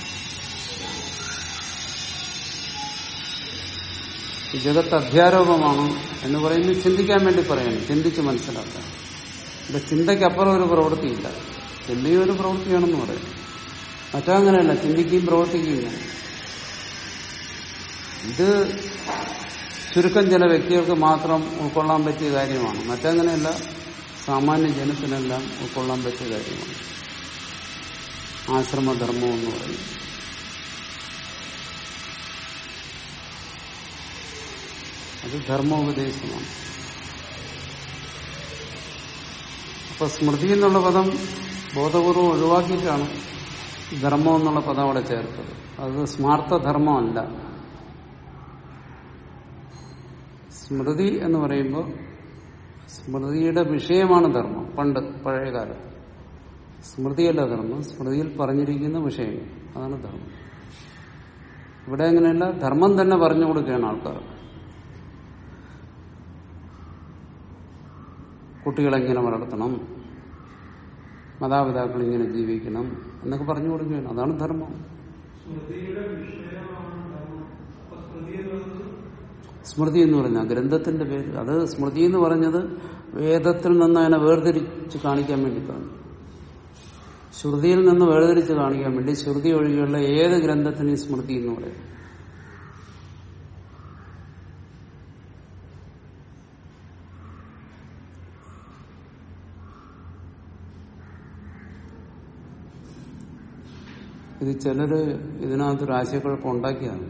ഈ ജഗത്ത് അധ്യാരോപമാണ് എന്ന് പറയുന്നത് ചിന്തിക്കാൻ വേണ്ടി പറയണം ചിന്തിച്ച് മനസ്സിലാക്കാൻ ഇവിടെ ചിന്തയ്ക്കപ്പുറം ഒരു പ്രവൃത്തിയില്ല ചിന്തയും ഒരു പ്രവൃത്തിയാണെന്ന് പറയും മറ്റങ്ങനെയല്ല ചിന്തിക്കുകയും പ്രവർത്തിക്കുകയും വേണം. ഇത് ചുരുക്കം ചില വ്യക്തികൾക്ക് മാത്രം ഉൾക്കൊള്ളാൻ പറ്റിയ കാര്യമാണ് മറ്റങ്ങനെയല്ല സാമാന്യ ജനത്തിനെല്ലാം ഉൾക്കൊള്ളാൻ പറ്റിയ കാര്യമാണ് ആശ്രമധർമ്മം എന്ന് പറയും അത് ധർമ്മോപദേശമാണ് അപ്പൊ സ്മൃതി എന്നുള്ള പദം ബോധപൂർവം ഒഴിവാക്കിയിട്ടാണ് ധർമ്മം എന്നുള്ള പദം അവിടെ ചേർത്തത് അത് സ്മാർത്ഥ ധർമ്മമല്ല സ്മൃതി എന്ന് പറയുമ്പോൾ സ്മൃതിയുടെ വിഷയമാണ് ധർമ്മം പണ്ട് പഴയ കാലത്ത് സ്മൃതിയല്ല ധർമ്മം സ്മൃതിയിൽ പറഞ്ഞിരിക്കുന്ന വിഷയങ്ങൾ അതാണ് ധർമ്മം ഇവിടെ അങ്ങനെയല്ല ധർമ്മം തന്നെ പറഞ്ഞു കൊടുക്കുകയാണ് ആൾക്കാർ കുട്ടികളെങ്ങനെ വളർത്തണം മാതാപിതാക്കൾ ഇങ്ങനെ ജീവിക്കണം എന്നൊക്കെ പറഞ്ഞു കൊടുക്കുകയാണ് അതാണ് ധർമ്മം സ്മൃതിയുടെ വിഷയമാണ് ധർമ്മം. അപ്പൊ സ്മൃതി എന്ന് പറയുന്നത് സ്മൃതി എന്ന് പറഞ്ഞാൽ ഗ്രന്ഥത്തിന്റെ പേര് അത് സ്മൃതി എന്ന് പറഞ്ഞത് വേദത്തിൽ നിന്ന് അതിനെ വേർതിരിച്ച് കാണിക്കാൻ വേണ്ടി പറഞ്ഞു ശ്രുതിയിൽ നിന്ന് വേർതിരിച്ച് കാണിക്കാൻ വേണ്ടി ശ്രുതി ഒഴികെയുള്ള ഏത് ഗ്രന്ഥത്തിനും സ്മൃതി എന്ന് പറയും ഇത് ചിലര് ഇതിനകത്തൊരു ആശയക്കുഴപ്പം ഉണ്ടാക്കിയതാണ്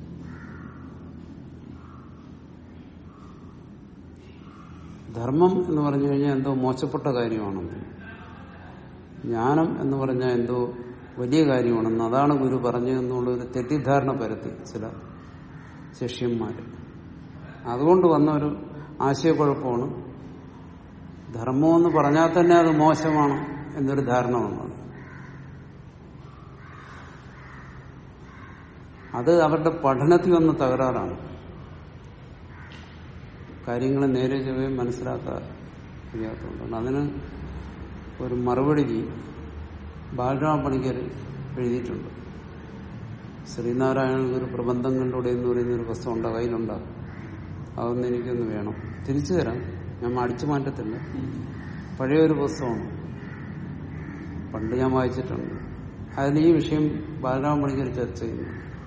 ധർമ്മം എന്ന് പറഞ്ഞു കഴിഞ്ഞാൽ എന്തോ മോശപ്പെട്ട കാര്യമാണെന്ന് ജ്ഞാനം എന്ന് പറഞ്ഞാൽ എന്തോ വലിയ കാര്യമാണെന്ന് അതാണ് ഗുരു പറഞ്ഞതെന്നുള്ള ഒരു തെറ്റിദ്ധാരണ പരത്തി ചില ശിഷ്യന്മാര് അതുകൊണ്ട് വന്ന ഒരു ആശയക്കുഴപ്പമാണ് ധർമ്മം എന്ന് പറഞ്ഞാൽ തന്നെ അത് മോശമാണ് എന്നൊരു ധാരണ വന്നത് അത് അവരുടെ പഠനത്തിൽ വന്ന തകരാറാണ് കാര്യങ്ങൾ നേരെ ചൊവ്വേ മനസ്സിലാക്കാൻ കഴിയാത്തതുകൊണ്ടാണ് അതിന് ഒരു മറുപടി ബാലരാമ പണിക്കർ എഴുതിയിട്ടുണ്ട് ശ്രീനാരായണ ഒരു പ്രബന്ധങ്ങളിലൂടെ എന്ന് പറയുന്ന ഒരു പുസ്തകം ഉണ്ട് കയ്യിലുണ്ടാകും അതൊന്നും എനിക്കൊന്ന് വേണം തിരിച്ചു തരാം ഞാൻ അടിച്ചു മാറ്റത്തില്ല പഴയ ഒരു പുസ്തകമാണ് പണ്ട് ഞാൻ വായിച്ചിട്ടുണ്ട് അതിൽ ഈ വിഷയം ബാലരാമ പണിക്കർ ചർച്ച ചെയ്യുന്നു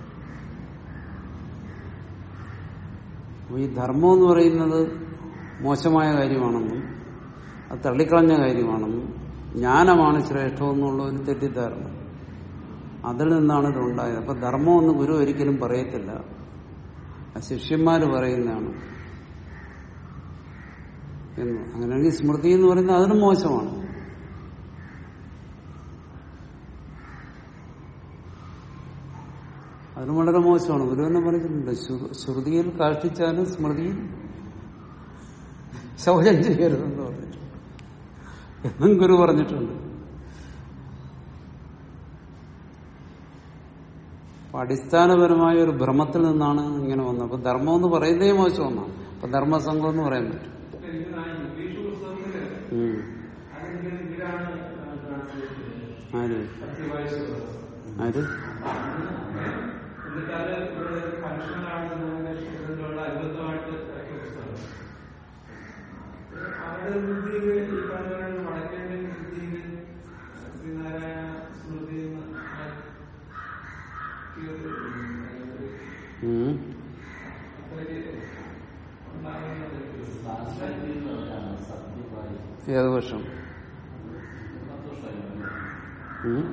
അപ്പൊ ഈ ധർമ്മം എന്ന് പറയുന്നത് മോശമായ കാര്യമാണെന്നും അത് തള്ളിക്കളഞ്ഞ കാര്യമാണെന്നും ജ്ഞാനമാണ് ശ്രേഷ്ഠമെന്നുള്ള ഒരു തെറ്റിദ്ധാരണ അതിൽ നിന്നാണ് ഇത് ഉണ്ടായത് അപ്പൊ ധർമ്മം എന്ന് ഗുരു ഒരിക്കലും പറയത്തില്ല ആ ശിഷ്യന്മാര് പറയുന്നതാണ് എന്ന് അങ്ങനെയാണെങ്കിൽ സ്മൃതി എന്ന് പറയുന്നത് അതിനും മോശമാണ് അതിന് വളരെ മോശമാണ് ഗുരു തന്നെ പറഞ്ഞിട്ടുണ്ട് ശ്രു- ശ്രുതിയിൽ കാഷ്ടിച്ചാലും സ്മൃതിയിൽ ശൗചം ചെയ്യരുതെന്ന് പറഞ്ഞിട്ടുണ്ട് എന്നും ഗുരു പറഞ്ഞിട്ടുണ്ട് അപ്പൊ അടിസ്ഥാനപരമായ ഒരു ഭ്രമത്തിൽ നിന്നാണ് ഇങ്ങനെ വന്നത് അപ്പൊ ധർമ്മം എന്ന് പറയുന്നതേ മോശം ഒന്നാണ് അപ്പൊ ധർമ്മസംഘം എന്ന് പറയാൻ പറ്റും എനിക്ക് ആ ഇംഗ്ലീഷ് പുസ്തകത്തില് ഉം. അതിന്റെ ഇതിലാണ് ട്രാൻസ്ലേറ്റ് ചെയ്തത് ആര് സത്യവായിച്ചത് ആര് എന്നിട്ട് അത് ഇവിടെ ഫംഗ്ഷനാണെന്ന് ഇതിലുള്ള അത്ഭുതമായിട്ട് ഇറക്കിയ പുസ്തകം അവരുടെ ബുദ്ധിയിൽ ഈ പറഞ്ഞ വടക്കേണ്ട ബുദ്ധിയിൽ ശ്രീനാരായണ സ്മൃതി എന്ന് ആക്കിയത് ഉം. അത്രയ്ക്ക് ഉണ്ടാകുന്നത് ഏത് വർഷം ഉം.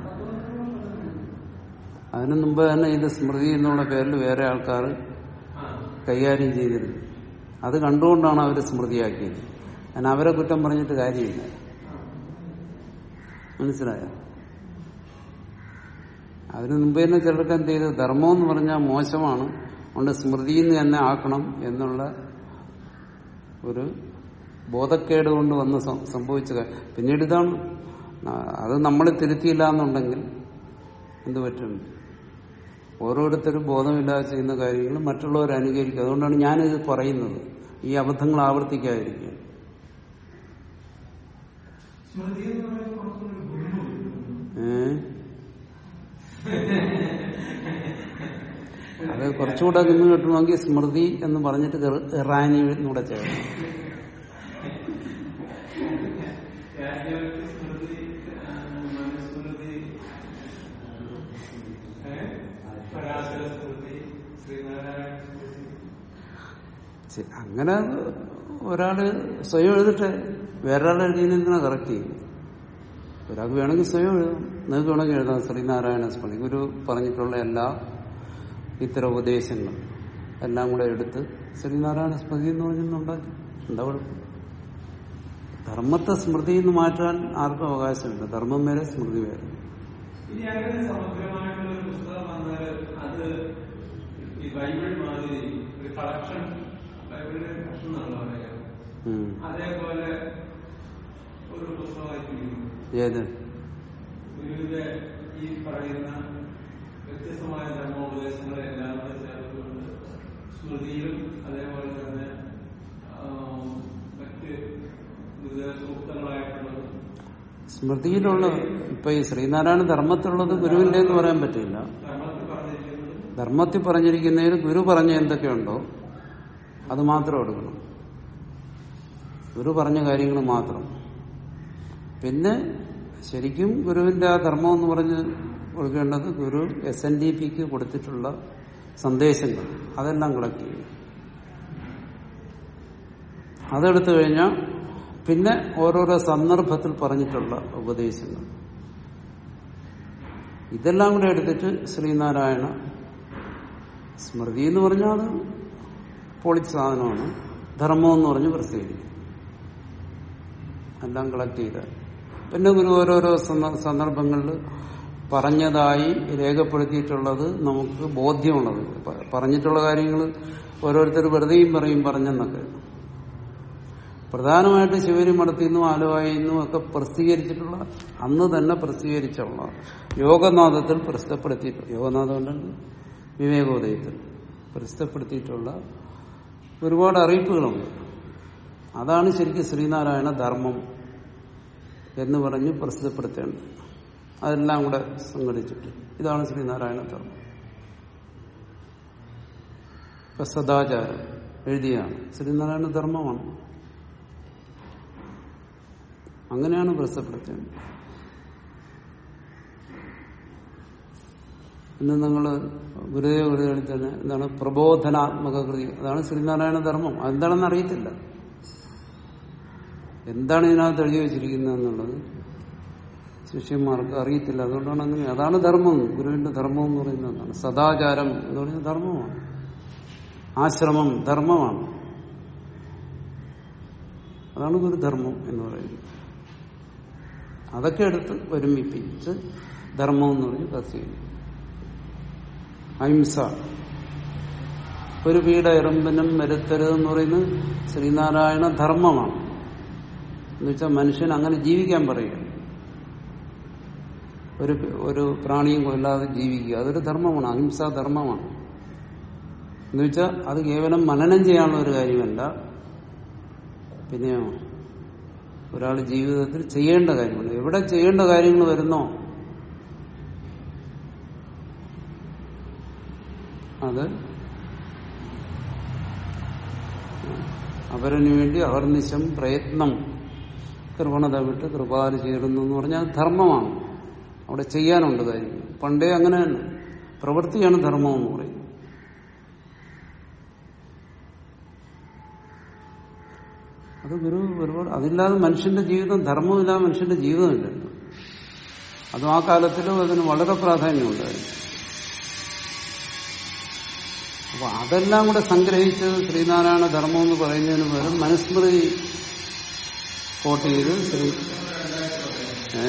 അതിനു മുമ്പ് തന്നെ ഇത് സ്മൃതി എന്നുള്ള പേരിൽ വേറെ ആൾക്കാർ ആ കൈകാര്യം ചെയ്തിരുന്നു അത് കണ്ടുകൊണ്ടാണ് അവർ സ്മൃതിയാക്കിയത് ഞാൻ അവരെ കുറ്റം പറഞ്ഞിട്ട് കാര്യമില്ല മനസ്സിലായോ അതിനു മുമ്പ് തന്നെ ചിലർക്ക് എന്ത് ചെയ്തു ധർമ്മം എന്ന് പറഞ്ഞാൽ മോശമാണ് അതുകൊണ്ട് സ്മൃതിയിൽ നിന്ന് തന്നെ ആക്കണം എന്നുള്ള ഒരു ബോധക്കേട് കൊണ്ട് വന്ന് സം- സംഭവിച്ച കാര്യം പിന്നീട് ഇതാണ് ആ, അത് നമ്മൾ തിരുത്തിയില്ല എന്നുണ്ടെങ്കിൽ എന്ത് പറ്റും ഓരോരുത്തരും ബോധമില്ലാതെ ചെയ്യുന്ന കാര്യങ്ങൾ മറ്റുള്ളവർ അനുകരിക്കും അതുകൊണ്ടാണ് ഞാനിത് പറയുന്നത് ഈ അബദ്ധങ്ങൾ ആവർത്തിക്കാതിരിക്കുക സ്മൃതി എന്ന് പറയുന്നത് കുറച്ചുകൂടി ഗുരുമുണ്ട് ഏ അത് കുറച്ചുകൂടെ നിന്ന് കിട്ടണമെങ്കിൽ സ്മൃതി എന്ന് പറഞ്ഞിട്ട് ഇറ- ഇറാനി എന്നൂടെ ചേർക്കണം രാജ്യവർക്ക് സ്മൃതി ആ, മനുസ്മൃതി ഏ? പരാശര സ്മൃതി ശ്രീനാരായണ സ്മൃതി ശരി, അങ്ങനെ ഒരാള് സ്വയം എഴുതിട്ടെ വേറൊരാൾ എഴുതിയെന്തിനാ കറക്റ്റ് ചെയ്യും ഒരാൾക്ക് വേണമെങ്കിൽ സ്വയം എഴുതാം നിങ്ങൾക്ക് വേണമെങ്കിൽ എഴുതാം ശ്രീനാരായണ സ്മൃതി ഗുരു പറഞ്ഞിട്ടുള്ള എല്ലാ ഇത്തരം ഉപദേശങ്ങൾ എല്ലാം കൂടെ എടുത്ത് ശ്രീനാരായണ സ്മൃതി എന്ന് പറഞ്ഞുണ്ടാക്കി എന്താ കുഴപ്പം ധർമ്മത്തെ സ്മൃതി എന്ന് മാറ്റാൻ ആർക്കും അവകാശമില്ല ധർമ്മം വേറെ സ്മൃതി വേറെ ഇനി അങ്ങനെ സമഗ്രമായിട്ടുള്ള ഒരു പുസ്തകം വന്നാൽ അത് ഈ ബൈബിൾ മാതിരി ഒരു കളക്ഷൻ ബൈബിളിന്റെ കളക്ഷൻ എന്നാണ് പറയുക ഉം. അതേപോലെ ഒരു പുസ്തകമായിരിക്കും ഏത് ഗുരുവിന്റെ ഈ പറയുന്ന വ്യത്യസ്തമായ ധർമ്മോപദേശങ്ങളെ എല്ലാം കൂടെ ചേർത്തുകൊണ്ട് സ്മൃതിയിലും അതേപോലെ തന്നെ ആ, മറ്റ് ഗുരുദേവ സൂക്തങ്ങളായിട്ടുള്ളത് സ്മൃതിയിലുള്ള ഇപ്പൊ ഈ ശ്രീനാരായണ ധർമ്മത്തിലുള്ളത് ഗുരുവിന്റെ എന്ന് പറയാൻ പറ്റില്ല ധർമ്മത്തിൽ പറഞ്ഞിരിക്കുന്നത് ധർമ്മത്തിൽ പറഞ്ഞിരിക്കുന്നതിൽ ഗുരു പറഞ്ഞ എന്തൊക്കെയുണ്ടോ അത് മാത്രം എടുക്കണം ഗുരു പറഞ്ഞ കാര്യങ്ങൾ മാത്രം പിന്നെ ശരിക്കും ഗുരുവിന്റെ ആ ധർമ്മം എന്ന് പറഞ്ഞ് കൊടുക്കേണ്ടത് ഗുരു എസ് എൻ ഡി പിക്ക് കൊടുത്തിട്ടുള്ള സന്ദേശങ്ങൾ അതെല്ലാം കളക്ട് ചെയ്യും അതെടുത്തു കഴിഞ്ഞാൽ പിന്നെ ഓരോരോ സന്ദർഭത്തിൽ പറഞ്ഞിട്ടുള്ള ഉപദേശങ്ങൾ ഇതെല്ലാം കൂടെ എടുത്തിട്ട് ശ്രീനാരായണ സ്മൃതി എന്ന് പറഞ്ഞാൽ അത് പൊളിച്ച സാധനമാണ് ധർമ്മം എന്ന് പറഞ്ഞ് പ്രസിദ്ധീകരിക്കും എല്ലാം കളക്ട് ചെയ്താൽ പിന്നെ ഗുരു ഓരോരോ സന്ദ- സന്ദർഭങ്ങളിൽ പറഞ്ഞതായി രേഖപ്പെടുത്തിയിട്ടുള്ളത് നമുക്ക് ബോധ്യമുള്ളത് പ- പറഞ്ഞിട്ടുള്ള കാര്യങ്ങൾ ഓരോരുത്തർ വെറുതെയും പറയും പറഞ്ഞെന്നൊക്കെ പ്രധാനമായിട്ട് ശിവരി മഠത്തിൽ നിന്നും ആലുവായിൽ നിന്നും ഒക്കെ പ്രസിദ്ധീകരിച്ചിട്ടുള്ള അന്ന് തന്നെ പ്രസിദ്ധീകരിച്ചുള്ള യോഗനാഥത്തിൽ പ്രസിദ്ധപ്പെടുത്തിയിട്ടുള്ള യോഗനാഥം ഉണ്ടെങ്കിൽ വിവേകോദയത്തിൽ പ്രസിദ്ധപ്പെടുത്തിയിട്ടുള്ള ഒരുപാട് അറിയിപ്പുകളുണ്ട് അതാണ് ശരിക്കും ശ്രീനാരായണ ധർമ്മം എന്ന് പറഞ്ഞ് പ്രസിദ്ധപ്പെടുത്തേണ്ടത് അതെല്ലാം കൂടെ സംഘടിച്ചിട്ട് ഇതാണ് ശ്രീനാരായണ ധർമ്മം ഇപ്പൊ സദാചാരം എഴുതിയാണ് ശ്രീനാരായണ ധർമ്മമാണ് അങ്ങനെയാണ് പ്രസിദ്ധപ്പെടുത്തേണ്ടത് ഇന്ന് നിങ്ങൾ ഗുരുദേവ ഗുരുദേവത്തിൽ തന്നെ എന്താണ് പ്രബോധനാത്മക കൃതി അതാണ് ശ്രീനാരായണ ധർമ്മം അതെന്താണെന്ന് അറിയത്തില്ല എന്താണ് ഇതിനകത്ത് എഴുതി വെച്ചിരിക്കുന്നത് എന്നുള്ളത് ശിഷ്യന്മാർക്ക് അറിയത്തില്ല അതുകൊണ്ടാണ് അങ്ങനെ അതാണ് ധർമ്മം ഗുരുവിന്റെ ധർമ്മം എന്ന് പറയുന്നത് എന്താണ് സദാചാരം എന്ന് പറയുന്നത് ധർമ്മമാണ് ആശ്രമം ധർമ്മമാണ് അതാണ് ഗുരുധർമ്മം എന്ന് പറയുന്നത് അതൊക്കെ എടുത്ത് ഒരുമിപ്പിച്ച് ധർമ്മം എന്ന് പറഞ്ഞ് പ്രസിദ്ധീകരിക്കും അഹിംസ ഒരു പീഡ എറുമ്പിനും വരുത്തരുതെന്ന് പറയുന്നത് ശ്രീനാരായണ ധർമ്മമാണ് എന്നുവെച്ചാൽ മനുഷ്യൻ അങ്ങനെ ജീവിക്കാൻ പറയുക ഒരു ഒരു പ്രാണിയും കൊല്ലാതെ ജീവിക്കുക അതൊരു ധർമ്മമാണ് അഹിംസാ ധർമ്മമാണ് എന്നുവെച്ചാൽ അത് കേവലം മനനം ചെയ്യാനുള്ള ഒരു കാര്യമല്ല പിന്നെയോ ഒരാൾ ജീവിതത്തിൽ ചെയ്യേണ്ട കാര്യമാണ് എവിടെ ചെയ്യേണ്ട കാര്യങ്ങൾ വരുന്നോ അത് അവരന് വേണ്ടി അഹർനിശം പ്രയത്നം കൃപണത വിട്ട് കൃപാല് ചേരുന്നു എന്ന് പറഞ്ഞാൽ ധർമ്മമാണ് അവിടെ ചെയ്യാനുണ്ട് കാര്യം പണ്ടേ അങ്ങനെ തന്നെ പ്രവൃത്തിയാണ് ധർമ്മം എന്ന് പറയും അത് ഗുരു ഒരുപാട് അതില്ലാതെ മനുഷ്യന്റെ ജീവിതം ധർമ്മമില്ലാതെ മനുഷ്യന്റെ ജീവിതമില്ലല്ലോ അതും ആ കാലത്തിലും അതിന് വളരെ പ്രാധാന്യമുണ്ടായിരുന്നു അപ്പൊ അതെല്ലാം കൂടെ സംഗ്രഹിച്ച് ശ്രീനാരായണ ധർമ്മം എന്ന് പറയുന്നതിന് പകരം മനുസ്മൃതി കോട്ട് ചെയ്ത് ശ്രീ ഏ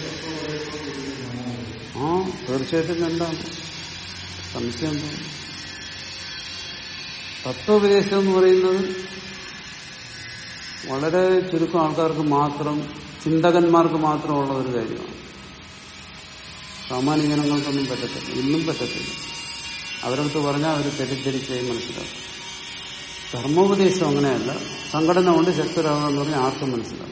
ആ തീർച്ചയായിട്ടും എന്താണ് സംശയം എന്താ തത്വോപദേശം എന്ന് പറയുന്നത് വളരെ ചുരുക്കം ആൾക്കാർക്ക് മാത്രം ചിന്തകന്മാർക്ക് മാത്രമുള്ള ഒരു കാര്യമാണ് സാമാന്യ ജനങ്ങൾക്കൊന്നും പറ്റത്തില്ല ഇന്നും പറ്റത്തില്ല അവരടുത്ത് പറഞ്ഞാൽ അവർ തെറ്റിദ്ധരിച്ചേ മനസ്സിലാക്കും ധർമ്മോപദേശം അങ്ങനെയല്ല സംഘടന കൊണ്ട് ശക്തരാകാന്ന് പറഞ്ഞാൽ ആർക്കും മനസ്സിലാവും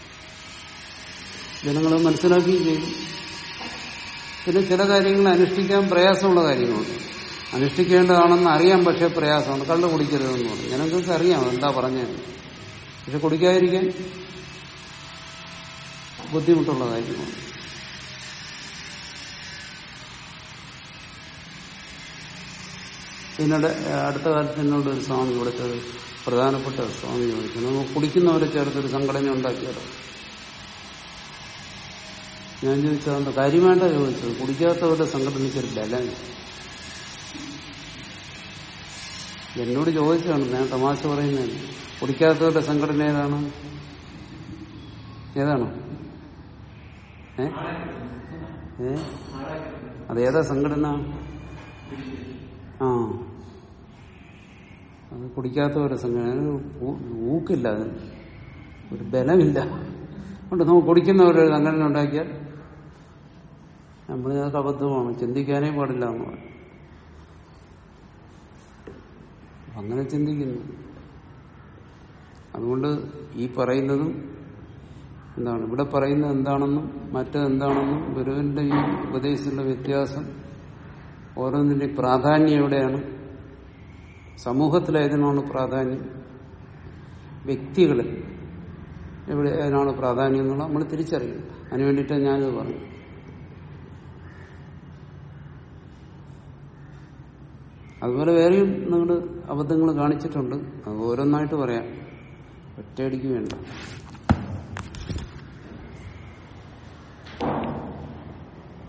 ജനങ്ങൾ മനസ്സിലാക്കുകയും ചെയ്യും പിന്നെ ചില കാര്യങ്ങൾ അനുഷ്ഠിക്കാൻ പ്രയാസമുള്ള കാര്യങ്ങളുണ്ട് അനുഷ്ഠിക്കേണ്ടതാണെന്ന് അറിയാൻ പക്ഷേ പ്രയാസമാണ് കള്ളു കുടിക്കരുതെന്ന് പറഞ്ഞു ജനങ്ങൾക്ക് അറിയാം എന്താ പറഞ്ഞത് പക്ഷെ കുടിക്കാതിരിക്കാൻ ബുദ്ധിമുട്ടുള്ള കാര്യമാണ് പിന്നീട് അടുത്ത കാലത്ത് എന്നോട് ഒരു സ്വാമി ഇവിടുത്തെ ഒരു പ്രധാനപ്പെട്ട സ്വാമി ചോദിച്ചു നമുക്ക് കുടിക്കുന്നവരെ ചേർത്തൊരു സംഘടന ഉണ്ടാക്കിയാലോ ഞാൻ ചോദിച്ചത് എന്താ കാര്യമായിട്ടാ ചോദിച്ചത് കുടിക്കാത്തവരുടെ സംഘടനയ്ക്കൊരു ബലം എന്നോട് ചോദിച്ചതാണ് ഞാൻ തമാശ പറയുന്നതല്ല കുടിക്കാത്തവരുടെ സംഘടന ഏതാണ് ഏതാണ് ഏ ഏ അതേതാ സംഘടന ആ അത് കുടിക്കാത്തവരുടെ സംഘടന അതിന് ഊ- ഊക്കില്ല അതിന് ഒരു ബലമില്ല അതുകൊണ്ട് നമുക്ക് കുടിക്കുന്നവരുടെ സംഘടന ഉണ്ടാക്കിയാൽ നമ്മൾ അതൊക്കെ അബദ്ധമാണ് ചിന്തിക്കാനേ പാടില്ല എന്ന് പറയും അങ്ങനെ ചിന്തിക്കുന്നു അതുകൊണ്ട് ഈ പറയുന്നതും എന്താണ് ഇവിടെ പറയുന്നത് എന്താണെന്നും മറ്റെന്താണെന്നും ഗുരുവിന്റെ ഈ ഉപദേശത്തിലുള്ള വ്യത്യാസം ഓരോന്നിന്റെ പ്രാധാന്യം എവിടെയാണ് സമൂഹത്തിലേതിനാണ് പ്രാധാന്യം വ്യക്തികളിൽ എവിടെ ഏതിനാണ് പ്രാധാന്യം എന്നുള്ളത് നമ്മൾ തിരിച്ചറിയും അതിനു വേണ്ടിയിട്ടാണ് ഞാനിത് പറഞ്ഞു അതുപോലെ വേറെയും നിങ്ങൾ അബദ്ധങ്ങൾ കാണിച്ചിട്ടുണ്ട് അത് ഓരോന്നായിട്ട് പറയാം ഒറ്റയടിക്ക് വേണ്ട